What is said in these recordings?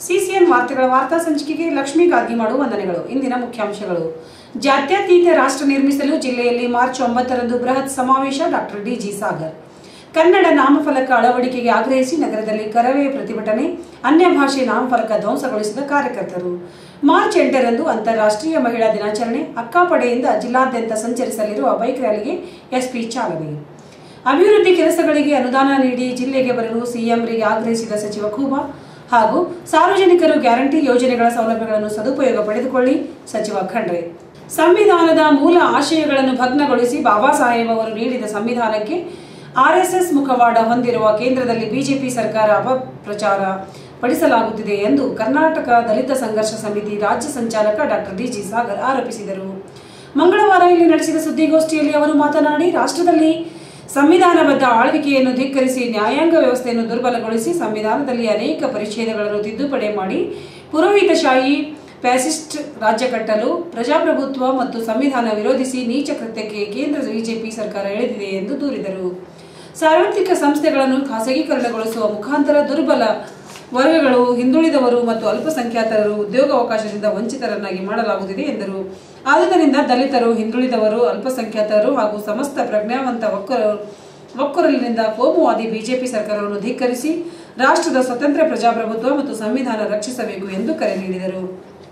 CCN ವಾರ್ತೆಗಳ ವಾರ್ತಾ ಸಂಚಿಕೆಗೆ ಲಕ್ಷ್ಮೀ ಗಾದಿ ಮಾಡುವ ವಂದನೆಗಳು ಇಂದಿನ ಮುಖ್ಯಾಂಶಗಳು ಜಾತ್ಯತೀತ ರಾಷ್ಟ್ರ ನಿರ್ಮಿಸಲು ಜಿಲ್ಲೆಯಲ್ಲಿ ಮಾರ್ಚ್ ಒಂಬತ್ತರಂದು ಬೃಹತ್ ಸಮಾವೇಶ ಡಾಕ್ಟರ್ ಡಿಜಿ ಸಾಗರ್ ಕನ್ನಡ ನಾಮಫಲಕ ಅಳವಡಿಕೆಗೆ ಆಗ್ರಹಿಸಿ ನಗರದಲ್ಲಿ ಕರವೇ ಪ್ರತಿಭಟನೆ ಅನ್ಯ ಭಾಷೆ ನಾಮಫಲಕ ಧ್ವಂಸಗೊಳಿಸಿದ ಕಾರ್ಯಕರ್ತರು ಮಾರ್ಚ್ ಎಂಟರಂದು ಅಂತಾರಾಷ್ಟ್ರೀಯ ಮಹಿಳಾ ದಿನಾಚರಣೆ ಅಕ್ಕಾಪಡೆಯಿಂದ ಜಿಲ್ಲಾದ್ಯಂತ ಸಂಚರಿಸಲಿರುವ ಬೈಕ್ ರ್ಯಾಲಿಗೆ ಎಸ್ಪಿ ಚಾಲನೆ ಅಭಿವೃದ್ಧಿ ಕೆಲಸಗಳಿಗೆ ಅನುದಾನ ನೀಡಿ ಜಿಲ್ಲೆಗೆ ಬರಲು ಸಿಎಂರಿಗೆ ಆಗ್ರಹಿಸಿದ ಸಚಿವ ಖೂಬಾ ಹಾಗೂ ಸಾರ್ವಜನಿಕರು ಗ್ಯಾರಂಟಿ ಯೋಜನೆಗಳ ಸೌಲಭ್ಯಗಳನ್ನು ಸದುಪಯೋಗ ಪಡೆದುಕೊಳ್ಳಿ ಸಚಿವ ಖಂಡ್ರೆ ಸಂವಿಧಾನದ ಮೂಲ ಆಶಯಗಳನ್ನು ಭಗ್ನಗೊಳಿಸಿ ಬಾಬಾ ಸಾಹೇಬ್ ಅವರು ನೀಡಿದ ಸಂವಿಧಾನಕ್ಕೆ ಆರ್ಎಸ್ಎಸ್ ಮುಖವಾಡ ಹೊಂದಿರುವ ಕೇಂದ್ರದಲ್ಲಿ ಬಿಜೆಪಿ ಸರ್ಕಾರ ಅಪಪ್ರಚಾರ ಪಡಿಸಲಾಗುತ್ತಿದೆ ಎಂದು ಕರ್ನಾಟಕ ದಲಿತ ಸಂಘರ್ಷ ಸಮಿತಿ ರಾಜ್ಯ ಸಂಚಾಲಕ ಡಾಕ್ಟರ್ ಡಿಜಿ ಸಾಗರ್ ಆರೋಪಿಸಿದರು ಮಂಗಳವಾರ ಇಲ್ಲಿ ನಡೆಸಿದ ಸುದ್ದಿಗೋಷ್ಠಿಯಲ್ಲಿ ಅವರು ಮಾತನಾಡಿ ರಾಷ್ಟ್ರದಲ್ಲಿ ಸಂವಿಧಾನಬದ್ಧ ಆಳ್ವಿಕೆಯನ್ನು ಧಿಕ್ಕರಿಸಿ ನ್ಯಾಯಾಂಗ ವ್ಯವಸ್ಥೆಯನ್ನು ದುರ್ಬಲಗೊಳಿಸಿ ಸಂವಿಧಾನದಲ್ಲಿ ಅನೇಕ ಪರಿಚ್ಛೇದಗಳನ್ನು ತಿದ್ದುಪಡಿ ಮಾಡಿ ಪುರೋಹಿತಶಾಹಿ ಫ್ಯಾಸಿಸ್ಟ್ ರಾಜ್ಯ ಕಟ್ಟಲು ಪ್ರಜಾಪ್ರಭುತ್ವ ಮತ್ತು ಸಂವಿಧಾನ ವಿರೋಧಿಸಿ ನೀಚ ಕೃತ್ಯಕ್ಕೆ ಕೇಂದ್ರ ಬಿಜೆಪಿ ಸರ್ಕಾರ ಎಳೆದಿದೆ ಎಂದು ದೂರಿದರು ಸಾರ್ವತ್ರಿಕ ಸಂಸ್ಥೆಗಳನ್ನು ಖಾಸಗೀಕರಣಗೊಳಿಸುವ ಮುಖಾಂತರ ದುರ್ಬಲ ವರ್ಗಗಳು ಹಿಂದುಳಿದವರು ಮತ್ತು ಅಲ್ಪಸಂಖ್ಯಾತರು ಉದ್ಯೋಗಾವಕಾಶದಿಂದ ವಂಚಿತರನ್ನಾಗಿ ಮಾಡಲಾಗುತ್ತಿದೆ ಎಂದರು ಆದುದರಿಂದ ದಲಿತರು ಹಿಂದುಳಿದವರು ಅಲ್ಪಸಂಖ್ಯಾತರು ಹಾಗೂ ಸಮಸ್ತ ಪ್ರಜ್ಞಾವಂತ ಒಕ್ಕರ ಒಕ್ಕೂರಲಿನಿಂದ ಕೋಮುವಾದಿ ಬಿಜೆಪಿ ಸರ್ಕಾರವನ್ನು ಧಿಕ್ಕರಿಸಿ ರಾಷ್ಟ್ರದ ಸ್ವತಂತ್ರ ಪ್ರಜಾಪ್ರಭುತ್ವ ಮತ್ತು ಸಂವಿಧಾನ ರಕ್ಷಿಸಬೇಕು ಎಂದು ಕರೆ ನೀಡಿದರು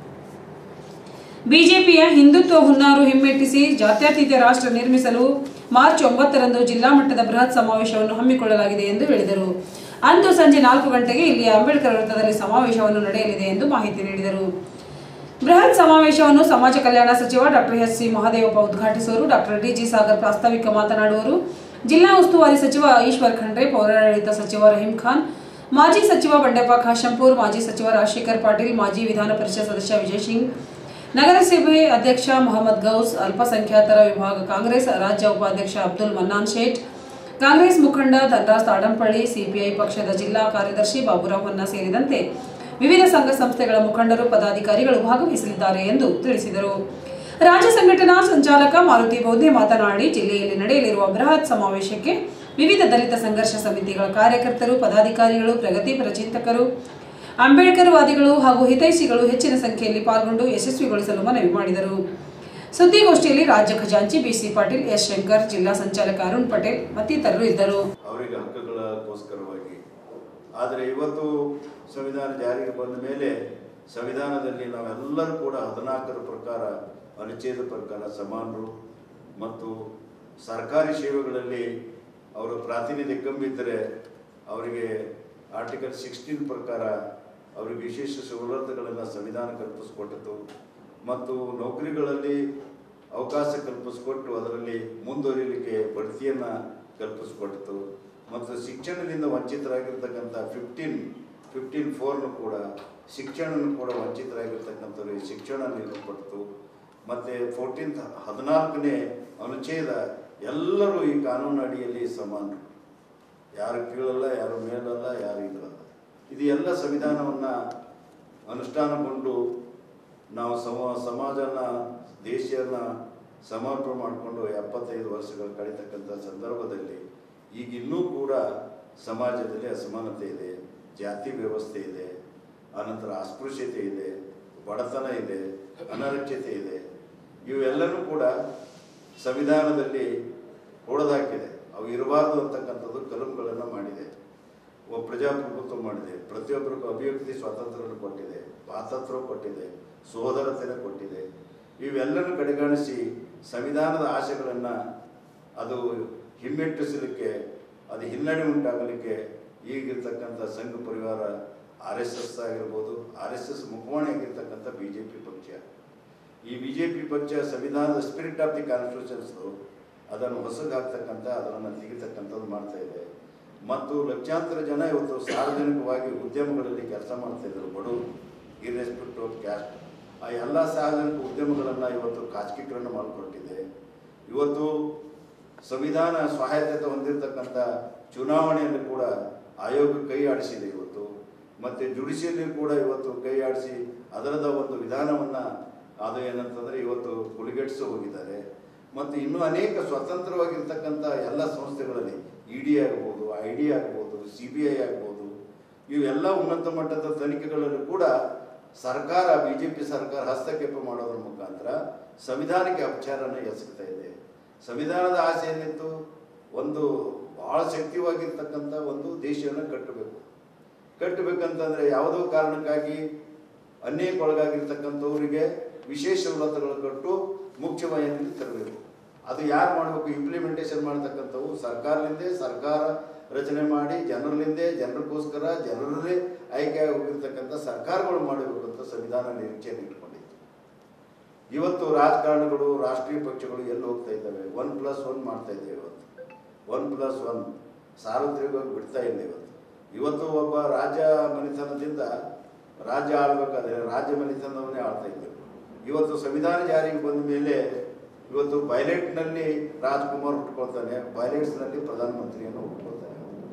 ಬಿಜೆಪಿಯ ಹಿಂದುತ್ವ ಹುನ್ನಾರು ಹಿಮ್ಮೆಟ್ಟಿಸಿ ಜಾತ್ಯತೀತ ರಾಷ್ಟ್ರ ನಿರ್ಮಿಸಲು ಮಾರ್ಚ್ ಒಂಬತ್ತರಂದು ಜಿಲ್ಲಾ ಮಟ್ಟದ ಬೃಹತ್ ಸಮಾವೇಶವನ್ನು ಹಮ್ಮಿಕೊಳ್ಳಲಾಗಿದೆ ಎಂದು ಹೇಳಿದರು ಅಂದು ಸಂಜೆ ನಾಲ್ಕು ಗಂಟೆಗೆ ಇಲ್ಲಿಯ ಅಂಬೇಡ್ಕರ್ ವೃತ್ತದಲ್ಲಿ ಸಮಾವೇಶವನ್ನು ನಡೆಯಲಿದೆ ಎಂದು ಮಾಹಿತಿ ನೀಡಿದರು ಬೃಹತ್ ಸಮಾವೇಶವನ್ನು ಸಮಾಜ ಕಲ್ಯಾಣ ಸಚಿವ ಡಾಕ್ಟರ್ ಎಸ್ ಸಿ ಮಹದೇವಪ್ಪ ಉದ್ಘಾಟಿಸುವರು ಡಾಕ್ಟರ್ ಡಿಜಿ ಸಾಗರ್ ಪ್ರಾಸ್ತಾವಿಕ ಮಾತನಾಡುವರು ಜಿಲ್ಲಾ ಉಸ್ತುವಾರಿ ಸಚಿವ ಈಶ್ವರ್ ಖಂಡ್ರೆ ಪೌರಾಡಳಿತ ಸಚಿವ ರಹೀಂ ಖಾನ್ ಮಾಜಿ ಸಚಿವ ಬಂಡೆಪ್ಪ ಖಾಶಂಪುರ್ ಮಾಜಿ ಸಚಿವ ರಾಜಶೇಖರ್ ಪಾಟೀಲ್ ಮಾಜಿ ವಿಧಾನ ಪರಿಷತ್ ಸದಸ್ಯ ವಿಜಯ್ ಸಿಂಗ್ ನಗರಸಭೆ ಅಧ್ಯಕ್ಷ ಮೊಹಮ್ಮದ್ ಗೌಸ್ ಅಲ್ಪಸಂಖ್ಯಾತರ ವಿಭಾಗ ಕಾಂಗ್ರೆಸ್ ರಾಜ್ಯ ಉಪಾಧ್ಯಕ್ಷ ಅಬ್ದುಲ್ ಮನ್ನಾನ್ ಶೇಟ್ ಕಾಂಗ್ರೆಸ್ ಮುಖಂಡ ಧನರಾಜ್ ತಾಡಂಪಳ್ಳಿ ಸಿಪಿಐ ಪಕ್ಷದ ಜಿಲ್ಲಾ ಕಾರ್ಯದರ್ಶಿ ಬಾಬುರಾವ್ ಹೊನ್ನ ಸೇರಿದಂತೆ ವಿವಿಧ ಸಂಘ ಸಂಸ್ಥೆಗಳ ಮುಖಂಡರು ಪದಾಧಿಕಾರಿಗಳು ಭಾಗವಹಿಸಲಿದ್ದಾರೆ ಎಂದು ತಿಳಿಸಿದರು ರಾಜ್ಯ ಸಂಘಟನಾ ಸಂಚಾಲಕ ಮಾರುತಿ ಬೌದ್ಧೆ ಮಾತನಾಡಿ ಜಿಲ್ಲೆಯಲ್ಲಿ ನಡೆಯಲಿರುವ ಬೃಹತ್ ಸಮಾವೇಶಕ್ಕೆ ವಿವಿಧ ದಲಿತ ಸಂಘರ್ಷ ಸಮಿತಿಗಳ ಕಾರ್ಯಕರ್ತರು ಪದಾಧಿಕಾರಿಗಳು ಪ್ರಗತಿಪರ ಚಿಂತಕರು ಅಂಬೇಡ್ಕರ್ ವಾದಿಗಳು ಹಾಗೂ ಹಿತೈಷಿಗಳು ಹೆಚ್ಚಿನ ಸಂಖ್ಯೆಯಲ್ಲಿ ಪಾಲ್ಗೊಂಡು ಯಶಸ್ವಿಗೊಳಿಸಲು ಮನವಿ ಮಾಡಿದರು ಸುದ್ದಿಗೋಷ್ಠಿಯಲ್ಲಿ ರಾಜ್ಯ ಖಜಾಂಚಿ ಬಿಸಿ ಪಾಟೀಲ್ ಎಸ್ ಶಂಕರ್ ಜಿಲ್ಲಾ ಸಂಚಾಲಕ ಅರುಣ್ ಪಟೇಲ್ ಮತ್ತಿತರರು ಇದ್ದರು ಅವರಿಗೆ ಹಕ್ಕುಗಳಕ್ಕೋಸ್ಕರವಾಗಿ ಆದರೆ ಇವತ್ತು ಸಂವಿಧಾನ ಜಾರಿಗೆ ಬಂದ ಮೇಲೆ ಸಂವಿಧಾನದಲ್ಲಿ ನಾವೆಲ್ಲರೂ ಕೂಡ ಹದಿನಾಲ್ಕರ ಪ್ರಕಾರ ಅನುಚ್ಛೇದ ಪ್ರಕಾರ ಸಮಾನರು ಮತ್ತು ಸರ್ಕಾರಿ ಸೇವೆಗಳಲ್ಲಿ ಅವರ ಪ್ರಾತಿನಿಧ್ಯ ಕಮ್ಮಿದ್ದರೆ ಅವರಿಗೆ ಆರ್ಟಿಕಲ್ ಸಿಕ್ಸ್ಟೀನ್ ಪ್ರಕಾರ ಅವರಿಗೆ ವಿಶೇಷ ಸವಲತ್ತುಗಳನ್ನು ಸಂವಿಧಾನ ಕಲ್ಪಿಸಿಕೊಟ್ಟಿತು ಮತ್ತು ನೌಕರಿಗಳಲ್ಲಿ ಅವಕಾಶ ಕಲ್ಪಿಸಿಕೊಟ್ಟು ಅದರಲ್ಲಿ ಮುಂದುವರಿಲಿಕ್ಕೆ ಬಡ್ತಿಯನ್ನು ಕಲ್ಪಿಸಿಕೊಟ್ಟಿತು ಮತ್ತು ಶಿಕ್ಷಣದಿಂದ ವಂಚಿತರಾಗಿರ್ತಕ್ಕಂಥ ಫಿಫ್ಟೀನ್ ಫಿಫ್ಟೀನ್ ಫೋರ್ನು ಕೂಡ ಶಿಕ್ಷಣನೂ ಕೂಡ ವಂಚಿತರಾಗಿರ್ತಕ್ಕಂಥವ್ರಿಗೆ ಶಿಕ್ಷಣ ನೀಡಲ್ಪಡ್ತು ಮತ್ತು ಫೋರ್ಟೀನ್ತ್ ಹದಿನಾಲ್ಕನೇ ಅನುಚ್ಛೇದ ಎಲ್ಲರೂ ಈ ಕಾನೂನು ಅಡಿಯಲ್ಲಿ ಸಮಾನರು ಯಾರು ಕೀಳಲ್ಲ ಯಾರು ಮೇಲಲ್ಲ ಯಾರು ಇಲ್ಲಲ್ಲ ಇದು ಎಲ್ಲ ಸಂವಿಧಾನವನ್ನು ಅನುಷ್ಠಾನಗೊಂಡು ನಾವು ಸಮ ಸಮಾಜನ ದೇಶನ ಸಮರ್ಪಣೆ ಮಾಡಿಕೊಂಡು ಎಪ್ಪತ್ತೈದು ವರ್ಷಗಳು ಕಳೀತಕ್ಕಂಥ ಸಂದರ್ಭದಲ್ಲಿ ಈಗ ಇನ್ನೂ ಕೂಡ ಸಮಾಜದಲ್ಲಿ ಅಸಮಾನತೆ ಇದೆ ಜಾತಿ ವ್ಯವಸ್ಥೆ ಇದೆ ಅನಂತರ ಅಸ್ಪೃಶ್ಯತೆ ಇದೆ ಬಡತನ ಇದೆ ಅನರಕ್ಷತೆ ಇದೆ ಇವೆಲ್ಲನೂ ಕೂಡ ಸಂವಿಧಾನದಲ್ಲಿ ಹೊಡೆದಾಕಿದೆ ಅವು ಇರಬಾರ್ದು ಅಂತಕ್ಕಂಥದ್ದು ಕಲಂಗಳನ್ನು ಮಾಡಿದೆ ಒಬ್ಬ ಪ್ರಜಾಪ್ರಭುತ್ವ ಮಾಡಿದೆ ಪ್ರತಿಯೊಬ್ಬರಿಗೂ ಅಭಿವ್ಯಕ್ತಿ ಸ್ವಾತಂತ್ರ್ಯವನ್ನು ಕೊಟ್ಟಿದೆ ಸ್ವಾತಂತ್ರ್ಯ ಕೊಟ್ಟಿದೆ ಸೋದರತೆನ ಕೊಟ್ಟಿದೆ ಇವೆಲ್ಲನೂ ಕಡೆಗಾಣಿಸಿ ಸಂವಿಧಾನದ ಆಶೆಗಳನ್ನು ಅದು ಹಿಮ್ಮೆಟ್ಟಿಸಲಿಕ್ಕೆ ಅದು ಹಿನ್ನಡೆ ಉಂಟಾಗಲಿಕ್ಕೆ ಈಗಿರ್ತಕ್ಕಂಥ Sangh Parivar R S S ಆಗಿರ್ಬೋದು ಆರ್ ಎಸ್ ಎಸ್ ಮುಖವಾಣಿ ಆಗಿರ್ತಕ್ಕಂಥ ಬಿ ಜೆ ಪಿ ಪಕ್ಷ ಈ ಬಿ ಜೆ ಪಿ ಪಕ್ಷ ಸಂವಿಧಾನದ ಸ್ಪಿರಿಟ್ ಆಫ್ ದಿ ಕಾನ್ಸ್ಟಿಟ್ಯೂಷನ್ಸು ಅದನ್ನು ಹೊಸಗಾಗ್ತಕ್ಕಂಥ ಅದನ್ನು ತೆಗಿತಕ್ಕಂಥದ್ದು ಮಾಡ್ತಾ ಇದೆ ಮತ್ತು ಲಕ್ಷಾಂತರ ಜನ ಇವತ್ತು ಸಾರ್ವಜನಿಕವಾಗಿ ಉದ್ಯಮಗಳಲ್ಲಿ ಕೆಲಸ ಮಾಡ್ತಾ ಇದ್ರು ಬಡವರು ಇರ್ರೆಸ್ಪೆಕ್ಟ್ ಆಫ್ ಕ್ಯಾಸ್ಟ್ ಆ ಎಲ್ಲ ಸಾರ್ವಜನಿಕ ಉದ್ಯಮಗಳನ್ನು ಇವತ್ತು ಖಾಸಗೀಕರಣ ಮಾಡಿಕೊಟ್ಟಿದೆ ಇವತ್ತು ಸಂವಿಧಾನ ಸಹಾಯತೆ ಹೊಂದಿರತಕ್ಕಂಥ ಚುನಾವಣೆಯಲ್ಲಿ ಕೂಡ ಆಯೋಗ ಕೈ ಆಡಿಸಿದೆ ಇವತ್ತು ಮತ್ತು ಜುಡಿಷಿಯಲ್ಲಿ ಕೂಡ ಇವತ್ತು ಕೈ ಆಡಿಸಿ ಅದರದ ಒಂದು ವಿಧಾನವನ್ನು ಅದು ಏನಂತಂದರೆ ಇವತ್ತು ಹುಲಿಗೆಟ್ಸಿ ಹೋಗಿದ್ದಾರೆ ಮತ್ತು ಇನ್ನೂ ಅನೇಕ ಸ್ವತಂತ್ರವಾಗಿರ್ತಕ್ಕಂಥ ಎಲ್ಲ ಸಂಸ್ಥೆಗಳಲ್ಲಿ ಇ ಡಿ ಆಗ್ಬೋದು ಐ ಡಿ ಆಗ್ಬೋದು ಸಿ ಬಿ ಐ ಆಗ್ಬೋದು ಇವೆಲ್ಲ ಉನ್ನತ ಮಟ್ಟದ ತನಿಖೆಗಳಲ್ಲೂ ಕೂಡ ಸರ್ಕಾರ ಬಿ ಜೆ ಪಿ ಸರ್ಕಾರ ಹಸ್ತಕ್ಷೇಪ ಮಾಡೋದ್ರ ಮುಖಾಂತರ ಸಂವಿಧಾನಕ್ಕೆ ಅಪಚಾರನ ಎಸಗ್ತಾ ಇದೆ ಸಂವಿಧಾನದ ಆಸೆ ಏನಿತ್ತು ಒಂದು ಬಹಳ ಶಕ್ತಿವಾಗಿರ್ತಕ್ಕಂಥ ಒಂದು ದೇಶವನ್ನು ಕಟ್ಟಬೇಕು ಕಟ್ಟಬೇಕಂತಂದ್ರೆ ಯಾವುದೋ ಕಾರಣಕ್ಕಾಗಿ ಅನ್ಯಾಯಕ್ಕೊಳಗಾಗಿರ್ತಕ್ಕಂಥವರಿಗೆ ವಿಶೇಷ ಸವಲತ್ತುಗಳು ಕೊಟ್ಟು ಮುಖ್ಯವಾಹಿನಿಯಲ್ಲಿ ತರಬೇಕು ಅದು ಯಾರು ಮಾಡಬೇಕು ಇಂಪ್ಲಿಮೆಂಟೇಷನ್ ಮಾಡ್ತಕ್ಕಂಥವು ಸರ್ಕಾರದಿಂದೇ ಸರ್ಕಾರ ರಚನೆ ಮಾಡಿ ಜನರಲ್ಲಿಂದೇ ಜನರಿಗೋಸ್ಕರ ಜನರಲ್ಲೇ ಆಯ್ಕೆ ಹೋಗಿರ್ತಕ್ಕಂಥ ಸರ್ಕಾರಗಳು ಮಾಡಬೇಕು ಅಂತ ಸಂವಿಧಾನ ನಿರೀಕ್ಷೆಯನ್ನು ಇಟ್ಕೊಂಡಿತ್ತು ಇವತ್ತು ರಾಜಕಾರಣಗಳು ರಾಷ್ಟ್ರೀಯ ಪಕ್ಷಗಳು ಎಲ್ಲಿ ಹೋಗ್ತಾ ಇದ್ದಾವೆ ಒನ್ ಪ್ಲಸ್ ಒನ್ ಮಾಡ್ತಾ ಇದ್ದೇವೆ ಇವತ್ತು ಒನ್ ಪ್ಲಸ್ ಒನ್ ಸಾರ್ವತ್ರಿಕವಾಗಿ ಬಿಡ್ತಾ ಇಲ್ಲ ಇವತ್ತು ಇವತ್ತು ಒಬ್ಬ ರಾಜ ಮನೆತನದಿಂದ ರಾಜ್ಯ ಆಳ್ಬೇಕಾದ್ರೆ ರಾಜ್ಯ ಮನೆತನವನ್ನೇ ಆಳ್ತಾ ಇದ್ದೇವೆ ಇವತ್ತು ಸಂವಿಧಾನ ಜಾರಿಗೆ ಬಂದ ಮೇಲೆ ಇವತ್ತು ಪೈಲಟ್ನಲ್ಲಿ ರಾಜ್ಕುಮಾರ್ ಹುಟ್ಕೊಳ್ತಾನೆ ಪೈಲಟ್ಸ್ನಲ್ಲಿ ಪ್ರಧಾನಮಂತ್ರಿಯನ್ನು ಹುಟ್ಕೊಳ್ತಾನೆ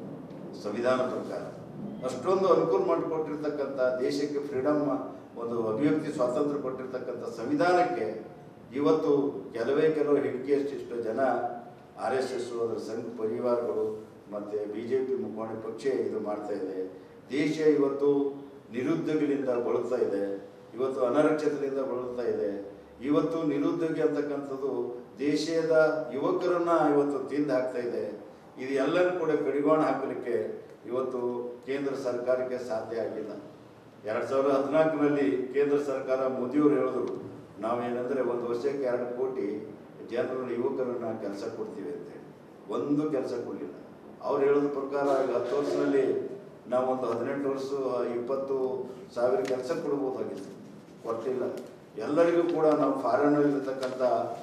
ಸಂವಿಧಾನ ಪ್ರಕಾರ ಅಷ್ಟೊಂದು ಅನುಕೂಲ ಮಾಡಿಕೊಟ್ಟಿರ್ತಕ್ಕಂಥ ದೇಶಕ್ಕೆ ಫ್ರೀಡಮ್ ಒಂದು ಅಭಿವ್ಯಕ್ತಿ ಸ್ವಾತಂತ್ರ್ಯ ಕೊಟ್ಟಿರ್ತಕ್ಕಂಥ ಸಂವಿಧಾನಕ್ಕೆ ಇವತ್ತು ಕೆಲವೇ ಕೆಲವು ಹಿಡಿಕೆಯಷ್ಟಿಷ್ಟು ಜನ ಆರ್ ಎಸ್ ಎಸ್ ಅದರ ಸಂಘ ಪರಿವಾರಗಳು ಮತ್ತು ಬಿ ಜೆ ಪಿ ಮುಖಂಡ ಪಕ್ಷ ಇದು ಮಾಡ್ತಾ ಇದೆ ದೇಶ ಇವತ್ತು ನಿರುದ್ಯೋಗಿಗಳಿಂದ ಬಳಲ್ತಾ ಇದೆ ಇವತ್ತು ಅನರಕ್ಷತೆಯಿಂದ ಬಳಲ್ತಾ ಇದೆ ಇವತ್ತು ನಿರುದ್ಯೋಗಿ ಅಂತಕ್ಕಂಥದ್ದು ದೇಶದ ಯುವಕರನ್ನ ಇವತ್ತು ತಿಂದು ಹಾಕ್ತಾ ಇದೆ ಇದು ಎಲ್ಲನೂ ಕೂಡ ಕಡಿವಾಣ ಹಾಕಲಿಕ್ಕೆ ಇವತ್ತು ಕೇಂದ್ರ ಸರ್ಕಾರಕ್ಕೆ ಸಾಧ್ಯ ಆಗಿಲ್ಲ ಎರಡು ಸಾವಿರದ ಹದಿನಾಲ್ಕರಲ್ಲಿ ಕೇಂದ್ರ ಸರ್ಕಾರ ಮೋದಿಯವರು ಹೇಳಿದ್ರು ನಾವೇನಂದ್ರೆ ಒಂದು ವರ್ಷಕ್ಕೆ ಎರಡು ಕೋಟಿ ಜನರನ್ನ ಯುವಕರನ್ನ ಕೆಲಸ ಕೊಡ್ತೀವಿ ಅಂತೇಳಿ ಒಂದು ಕೆಲಸ ಕೊಡಲಿಲ್ಲ ಅವ್ರು ಹೇಳೋದ ಪ್ರಕಾರ ಈಗ ಹತ್ತು ವರ್ಷದಲ್ಲಿ ನಾವೊಂದು ಹದಿನೆಂಟು ವರ್ಷ ಇಪ್ಪತ್ತು ಸಾವಿರ ಕೆಲಸ ಕೊಡ್ಬೋದಾಗಿತ್ತು ಕೊಟ್ಟಿಲ್ಲ ಎಲ್ಲರಿಗೂ ಕೂಡ ನಾವು ಫಾರಿನಲ್ಲಿರ್ತಕ್ಕಂಥ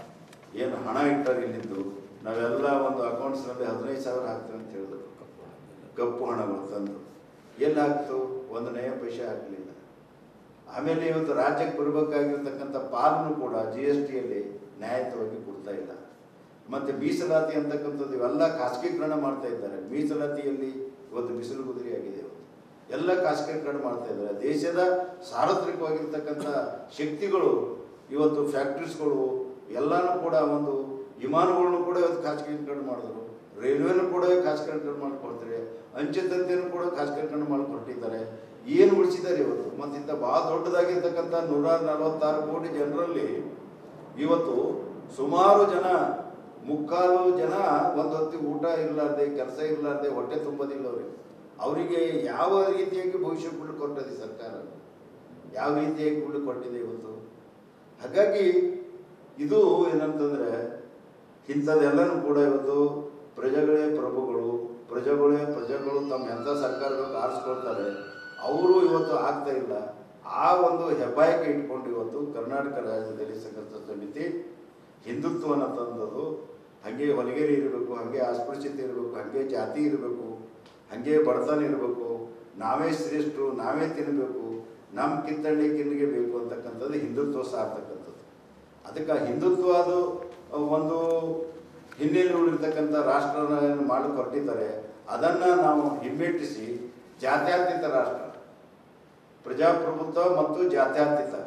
ಏನು ಹಣ ಇಟ್ಟಾರೆ ಇಲ್ಲಿದ್ದು ನಾವೆಲ್ಲ ಒಂದು ಅಕೌಂಟ್ಸ್ನಲ್ಲಿ ಹದಿನೈದು ಸಾವಿರ ಹಾಕ್ತೀವಿ ಅಂತ ಹೇಳಿದ್ರು ಕಪ್ಪು ಹಣಗಳು ತಂದು ಎಲ್ಲಿ ಹಾಕ್ತು ಒಂದು ನಯ ಪೈಸೆ ಹಾಕಲಿಲ್ಲ ಆಮೇಲೆ ಇವತ್ತು ರಾಜ್ಯಕ್ಕೆ ಬರಬೇಕಾಗಿರ್ತಕ್ಕಂಥ ಪಾಲನ್ನು ಕೂಡ ಜಿ ಎಸ್ ಟಿಯಲ್ಲಿ ನ್ಯಾಯಯುತವಾಗಿ ಕೊಡ್ತಾ ಇಲ್ಲ ಮತ್ತು ಮೀಸಲಾತಿ ಅಂತಕ್ಕಂಥದ್ದು ಇವೆಲ್ಲ ಖಾಸಗೀಕರಣ ಮಾಡ್ತಾ ಇದ್ದಾರೆ ಮೀಸಲಾತಿಯಲ್ಲಿ ಇವತ್ತು ಬಿಸಿಲು ಗುದುರಿ ಆಗಿದೆ ಇವತ್ತು ಎಲ್ಲ ಖಾಸಗೀಕರಣ ಮಾಡ್ತಾ ಇದ್ದಾರೆ ದೇಶದ ಸಾರ್ವತ್ರಿಕವಾಗಿರ್ತಕ್ಕಂಥ ಶಕ್ತಿಗಳು ಇವತ್ತು ಫ್ಯಾಕ್ಟ್ರೀಸ್ಗಳು ಎಲ್ಲನೂ ಕೂಡ ಒಂದು ವಿಮಾನಗಳನ್ನು ಕೂಡ ಇವತ್ತು ಖಾಸಗೀಕರಣ ಮಾಡಿದ್ರು ರೈಲ್ವೆನೂ ಕೂಡ ಖಾಸಗೀಕರಣ ಮಾಡಿಕೊಡ್ತಾರೆ ಅಂಚೆ ತಂತಿಯನ್ನು ಕೂಡ ಖಾಸಗೀಕರಣ ಮಾಡಿಕೊಟ್ಟಿದ್ದಾರೆ ಏನು ಉಳಿಸಿದ್ದಾರೆ ಇವತ್ತು ಮತ್ತು ಇಂಥ ಭಾಳ ದೊಡ್ಡದಾಗಿರ್ತಕ್ಕಂಥ ನೂರ ನಲವತ್ತಾರು ಕೋಟಿ ಜನರಲ್ಲಿ ಇವತ್ತು ಸುಮಾರು ಜನ ಮುಕ್ಕಾಲು ಜನ ಒಂದು ಹೊತ್ತಿ ಊಟ ಇರಲಾರ್ದೆ ಕೆಲಸ ಇರಲಾರ್ದೆ ಹೊಟ್ಟೆ ತುಂಬೋದಿಲ್ಲ ಅವರಿಗೆ ಅವರಿಗೆ ಯಾವ ರೀತಿಯಾಗಿ ಭವಿಷ್ಯ ಕೂಡ ಕೊಟ್ಟದೆ ಸರ್ಕಾರ ಯಾವ ರೀತಿಯಾಗಿ ಕೂಡ ಕೊಟ್ಟಿದೆ ಇವತ್ತು ಹಾಗಾಗಿ ಇದು ಏನಂತಂದ್ರೆ ಇಂಥದ್ದೆಲ್ಲನೂ ಕೂಡ ಇವತ್ತು ಪ್ರಜೆಗಳೇ ಪ್ರಭುಗಳು ಪ್ರಜೆಗಳೇ ಪ್ರಜೆಗಳು ತಮ್ಮ ಎಂಥ ಸರ್ಕಾರಗಳು ಆರಿಸ್ಕೊಳ್ತಾರೆ ಅವರು ಇವತ್ತು ಆಗ್ತಾ ಇಲ್ಲ ಆ ಒಂದು ಹೆಬ್ಬಾಯಕ್ಕೆ ಇಟ್ಕೊಂಡು ಇವತ್ತು ಕರ್ನಾಟಕ ರಾಜ್ಯದಲ್ಲಿ ಸಂಘರ್ಷ ಸಮಿತಿ ಹಿಂದುತ್ವನ ತಂದದು ಹಾಗೆ ಹೊಲಗೇರಿ ಇರಬೇಕು ಹಾಗೆ ಅಸ್ಪೃಶ್ಯತೆ ಇರಬೇಕು ಹಾಗೆ ಜಾತಿ ಇರಬೇಕು ಹಾಗೆ ಬಡತನ ಇರಬೇಕು ನಾವೇ ಶ್ರೇಷ್ಠರು ನಾವೇ ತಿನ್ನಬೇಕು ನಮ್ಮ ಕಿತ್ತಳ್ಳಿ ಕಿನ್ನಿಗೆ ಬೇಕು ಅಂತಕ್ಕಂಥದ್ದು ಹಿಂದುತ್ವ ಸಾರ್ತಕ್ಕಂಥದ್ದು ಅದಕ್ಕೆ ಆ ಹಿಂದುತ್ವ ಅದು ಒಂದು ಹಿನ್ನೆಲೆ ಉಳಿರ್ತಕ್ಕಂಥ ರಾಷ್ಟ್ರನ ಮಾಡಿ ಕೊಟ್ಟಿದ್ದಾರೆ ಅದನ್ನು ನಾವು ಹಿಮ್ಮೆಟ್ಟಿಸಿ ಜಾತ್ಯತೀತ ರಾಷ್ಟ್ರ ಪ್ರಜಾಪ್ರಭುತ್ವ ಮತ್ತು ಜಾತ್ಯತೀತ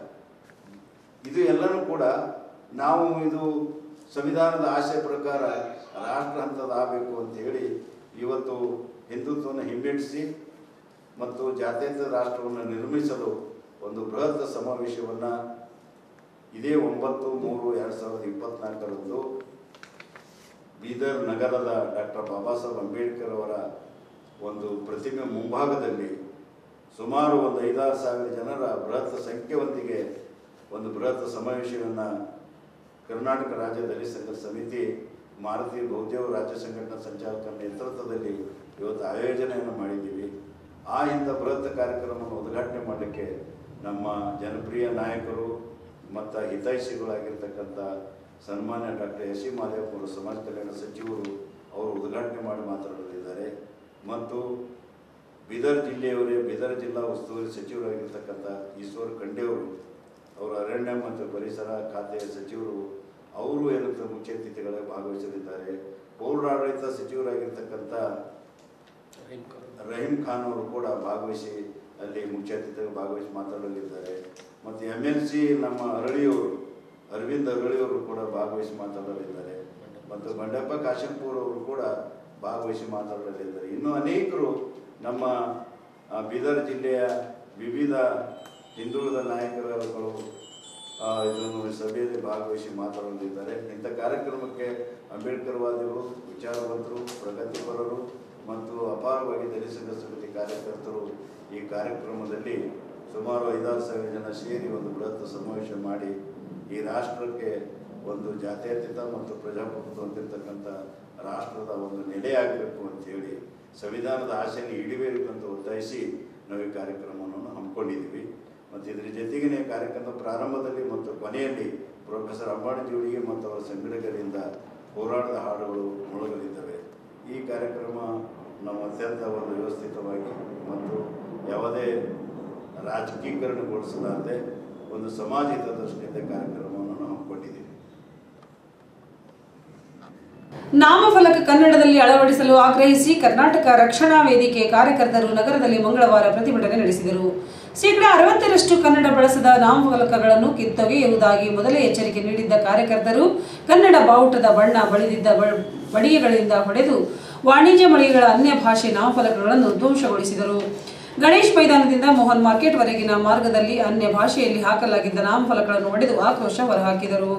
ಇದು ಎಲ್ಲನೂ ಕೂಡ ನಾವು ಇದು ಸಂವಿಧಾನದ ಆಶಯ ಪ್ರಕಾರ ರಾಷ್ಟ್ರ ಹಂತದಾಗಬೇಕು ಅಂತ ಹೇಳಿ ಇವತ್ತು ಹಿಂದುತ್ವವನ್ನು ಹಿಮ್ಮೆಟ್ಟಿಸಿ ಮತ್ತು ಜಾತ್ಯತೀತ ರಾಷ್ಟ್ರವನ್ನು ನಿರ್ಮಿಸಲು ಒಂದು ಬೃಹತ್ ಸಮಾವೇಶವನ್ನು ಇದೇ ಒಂಬತ್ತು ಮೂರು ಎರಡು ಸಾವಿರದ ಇಪ್ಪತ್ನಾಲ್ಕರಂದು ಬೀದರ್ ನಗರದ ಡಾಕ್ಟರ್ ಬಾಬಾ ಸಾಹೇಬ್ ಅಂಬೇಡ್ಕರ್ ಅವರ ಒಂದು ಪ್ರತಿಮೆ ಮುಂಭಾಗದಲ್ಲಿ ಸುಮಾರು ಒಂದು ಐದಾರು ಸಾವಿರ ಜನರ ಬೃಹತ್ ಸಂಖ್ಯೆಯೊಂದಿಗೆ ಒಂದು ಬೃಹತ್ ಸಮಾವೇಶವನ್ನು ಕರ್ನಾಟಕ ರಾಜ್ಯ ದಲಿತ ಸಂಘರ್ಷ ಸಮಿತಿ ಮಾರುತಿ ಬಹುದೇವ ರಾಜ್ಯ ಸಂಘಟನಾ ಸಂಚಾಲಕರ ನೇತೃತ್ವದಲ್ಲಿ ಇವತ್ತು ಆಯೋಜನೆಯನ್ನು ಮಾಡಿದ್ದೀವಿ ಆ ಇಂಥ ಬೃಹತ್ ಕಾರ್ಯಕ್ರಮವನ್ನು ಉದ್ಘಾಟನೆ ಮಾಡಲಿಕ್ಕೆ ನಮ್ಮ ಜನಪ್ರಿಯ ನಾಯಕರು ಮತ್ತು ಹಿತೈಷಿಗಳಾಗಿರ್ತಕ್ಕಂಥ ಸನ್ಮಾನ್ಯ ಡಾಕ್ಟರ್ ಎಸ್ ಸಿ ಮಾದೇವಪ್ಪ ಅವರು ಸಮಾಜ ಕಲ್ಯಾಣ ಸಚಿವರು ಅವರು ಉದ್ಘಾಟನೆ ಮಾಡಿ ಮಾತನಾಡಲಿದ್ದಾರೆ ಮತ್ತು ಬೀದರ್ ಜಿಲ್ಲೆಯವರೇ ಬೀದರ್ ಜಿಲ್ಲಾ ಉಸ್ತುವಾರಿ ಸಚಿವರಾಗಿರ್ತಕ್ಕಂಥ ಈಶ್ವರ್ ಖಂಡೆಯವರು ಅವರು ಅರಣ್ಯ ಮತ್ತು ಪರಿಸರ ಖಾತೆಯ ಸಚಿವರು ಅವರು ಏನಂತ ಮುಖ್ಯ ಅತಿಥಿಗಳಾಗಿ ಭಾಗವಹಿಸಲಿದ್ದಾರೆ ಪೌರಾಡಳಿತ ಸಚಿವರಾಗಿರ್ತಕ್ಕಂಥ ರಹೀಂ ಖಾನ್ ಅವರು ಕೂಡ ಭಾಗವಹಿಸಿ ಅಲ್ಲಿ ಮುಖ್ಯ ಅತಿಥಿಗಳು ಭಾಗವಹಿಸಿ ಮಾತಾಡಲಿದ್ದಾರೆ ಮತ್ತು ಎಮ್ ಎಲ್ ಸಿ ನಮ್ಮ ಅರಳಿಯವರು ಅರವಿಂದ್ ಅರಳಿಯವರು ಕೂಡ ಭಾಗವಹಿಸಿ ಮಾತಾಡಲಿದ್ದಾರೆ ಮತ್ತು ಬಂಡಪ್ಪ ಕಾಶಂಪುರ್ ಅವರು ಕೂಡ ಭಾಗವಹಿಸಿ ಮಾತಾಡಲಿದ್ದಾರೆ ಇನ್ನು ಅನೇಕರು ನಮ್ಮ ಆ, ಬೀದರ್ ಜಿಲ್ಲೆಯ ವಿವಿಧ ಹಿಂದುಳಿದ ನಾಯಕರುಗಳು ಆ, ಇದನ್ನು ಈ ಸಭೆಯಲ್ಲಿ ಭಾಗವಹಿಸಿ ಮಾತನಾಡಲಿದ್ದಾರೆ ಇಂಥ ಕಾರ್ಯಕ್ರಮಕ್ಕೆ ಅಂಬೇಡ್ಕರ್ ವಾದಿಗಳು ವಿಚಾರವಂತರು ಪ್ರಗತಿಪರರು ಮತ್ತು ಅಪಾರವಾಗಿ ದಲಿತ ಸಂಘ ಸಮಿತಿ ಕಾರ್ಯಕರ್ತರು ಈ ಕಾರ್ಯಕ್ರಮದಲ್ಲಿ ಸುಮಾರು ಐದಾರು ಸಾವಿರ ಜನ ಸೇರಿ ಒಂದು ಬೃಹತ್ ಸಮಾವೇಶ ಮಾಡಿ ಈ ರಾಷ್ಟ್ರಕ್ಕೆ ಒಂದು ಜಾತ್ಯತೀತ ಮತ್ತು ಪ್ರಜಾಪ್ರಭುತ್ವ ಹೊಂದಿರತಕ್ಕಂಥ ರಾಷ್ಟ್ರದ ಒಂದು ನೆಲೆಯಾಗಬೇಕು ಅಂತೇಳಿ ಸಂವಿಧಾನದ ಆಶೆಯನ್ನು ಈಡೇರಬೇಕಂತ ಒತ್ತಾಯಿಸಿ ನಾವು ಈ ಕಾರ್ಯಕ್ರಮವನ್ನು ಹಮ್ಮಿಕೊಂಡಿದ್ದೀವಿ ಮತ್ತು ಇದರ ಜೊತೆಗಿನ ಕಾರ್ಯಕ್ರಮದ ಪ್ರಾರಂಭದಲ್ಲಿ ಮತ್ತು ಕೊನೆಯಲ್ಲಿ ಪ್ರೊಫೆಸರ್ ಅಂಬಾಡಿ ಜೋಡಿಗೆ ಮತ್ತು ಅವರ ಸಂಘಟಕರಿಂದ ಹೋರಾಟದ ಹಾಡುಗಳು ಮೊಳಗಲಿದ್ದಾವೆ ಈ ಕಾರ್ಯಕ್ರಮ ನಾವು ಅತ್ಯಂತ ಒಂದು ವ್ಯವಸ್ಥಿತವಾಗಿ ಮತ್ತು ಯಾವುದೇ ರಾಜಕೀಕರಣಗೊಳಿಸಲಾರದೆ ಒಂದು ಸಮಾಜ ಹಿತದೃಷ್ಟಿಯಿಂದ ಕಾರ್ಯಕ್ರಮವನ್ನು ನಾವು ಹಮ್ಮಿಕೊಂಡಿದ್ದೀವಿ ನಾಮಫಲಕ ಕನ್ನಡದಲ್ಲಿ ಅಳವಡಿಸಲು ಆಗ್ರಹಿಸಿ ಕರ್ನಾಟಕ ರಕ್ಷಣಾ ವೇದಿಕೆ ಕಾರ್ಯಕರ್ತರು ನಗರದಲ್ಲಿ ಮಂಗಳವಾರ ಪ್ರತಿಭಟನೆ ನಡೆಸಿದರು ಶೇಕಡ ಅರವತ್ತರಷ್ಟು ಕನ್ನಡ ಬಳಸದ ನಾಮಫಲಕಗಳನ್ನು ಕಿತ್ತೊಗೆಯುವುದಾಗಿ ಮೊದಲೇ ಎಚ್ಚರಿಕೆ ನೀಡಿದ್ದ ಕಾರ್ಯಕರ್ತರು ಕನ್ನಡ ಬಾವುಟದ ಬಣ್ಣ ಬಳಿದಿದ್ದ ಬ- ಬಡಿಗೆಗಳಿಂದ ಹೊಡೆದು ವಾಣಿಜ್ಯ ಮಳಿಗೆಗಳ ಅನ್ಯ ಭಾಷೆ ನಾಮಫಲಕಗಳನ್ನು ಧ್ವಂಸಗೊಳಿಸಿದರು ಗಣೇಶ್ ಮೈದಾನದಿಂದ ಮೋಹನ್ ಮಾರ್ಕೆಟ್ ವರೆಗಿನ ಮಾರ್ಗದಲ್ಲಿ ಅನ್ಯ ಭಾಷೆಯಲ್ಲಿ ಹಾಕಲಾಗಿದ್ದ ನಾಮಫಲಕಗಳನ್ನು ಹೊಡೆದು ಆಕ್ರೋಶ ಹೊರಹಾಕಿದರು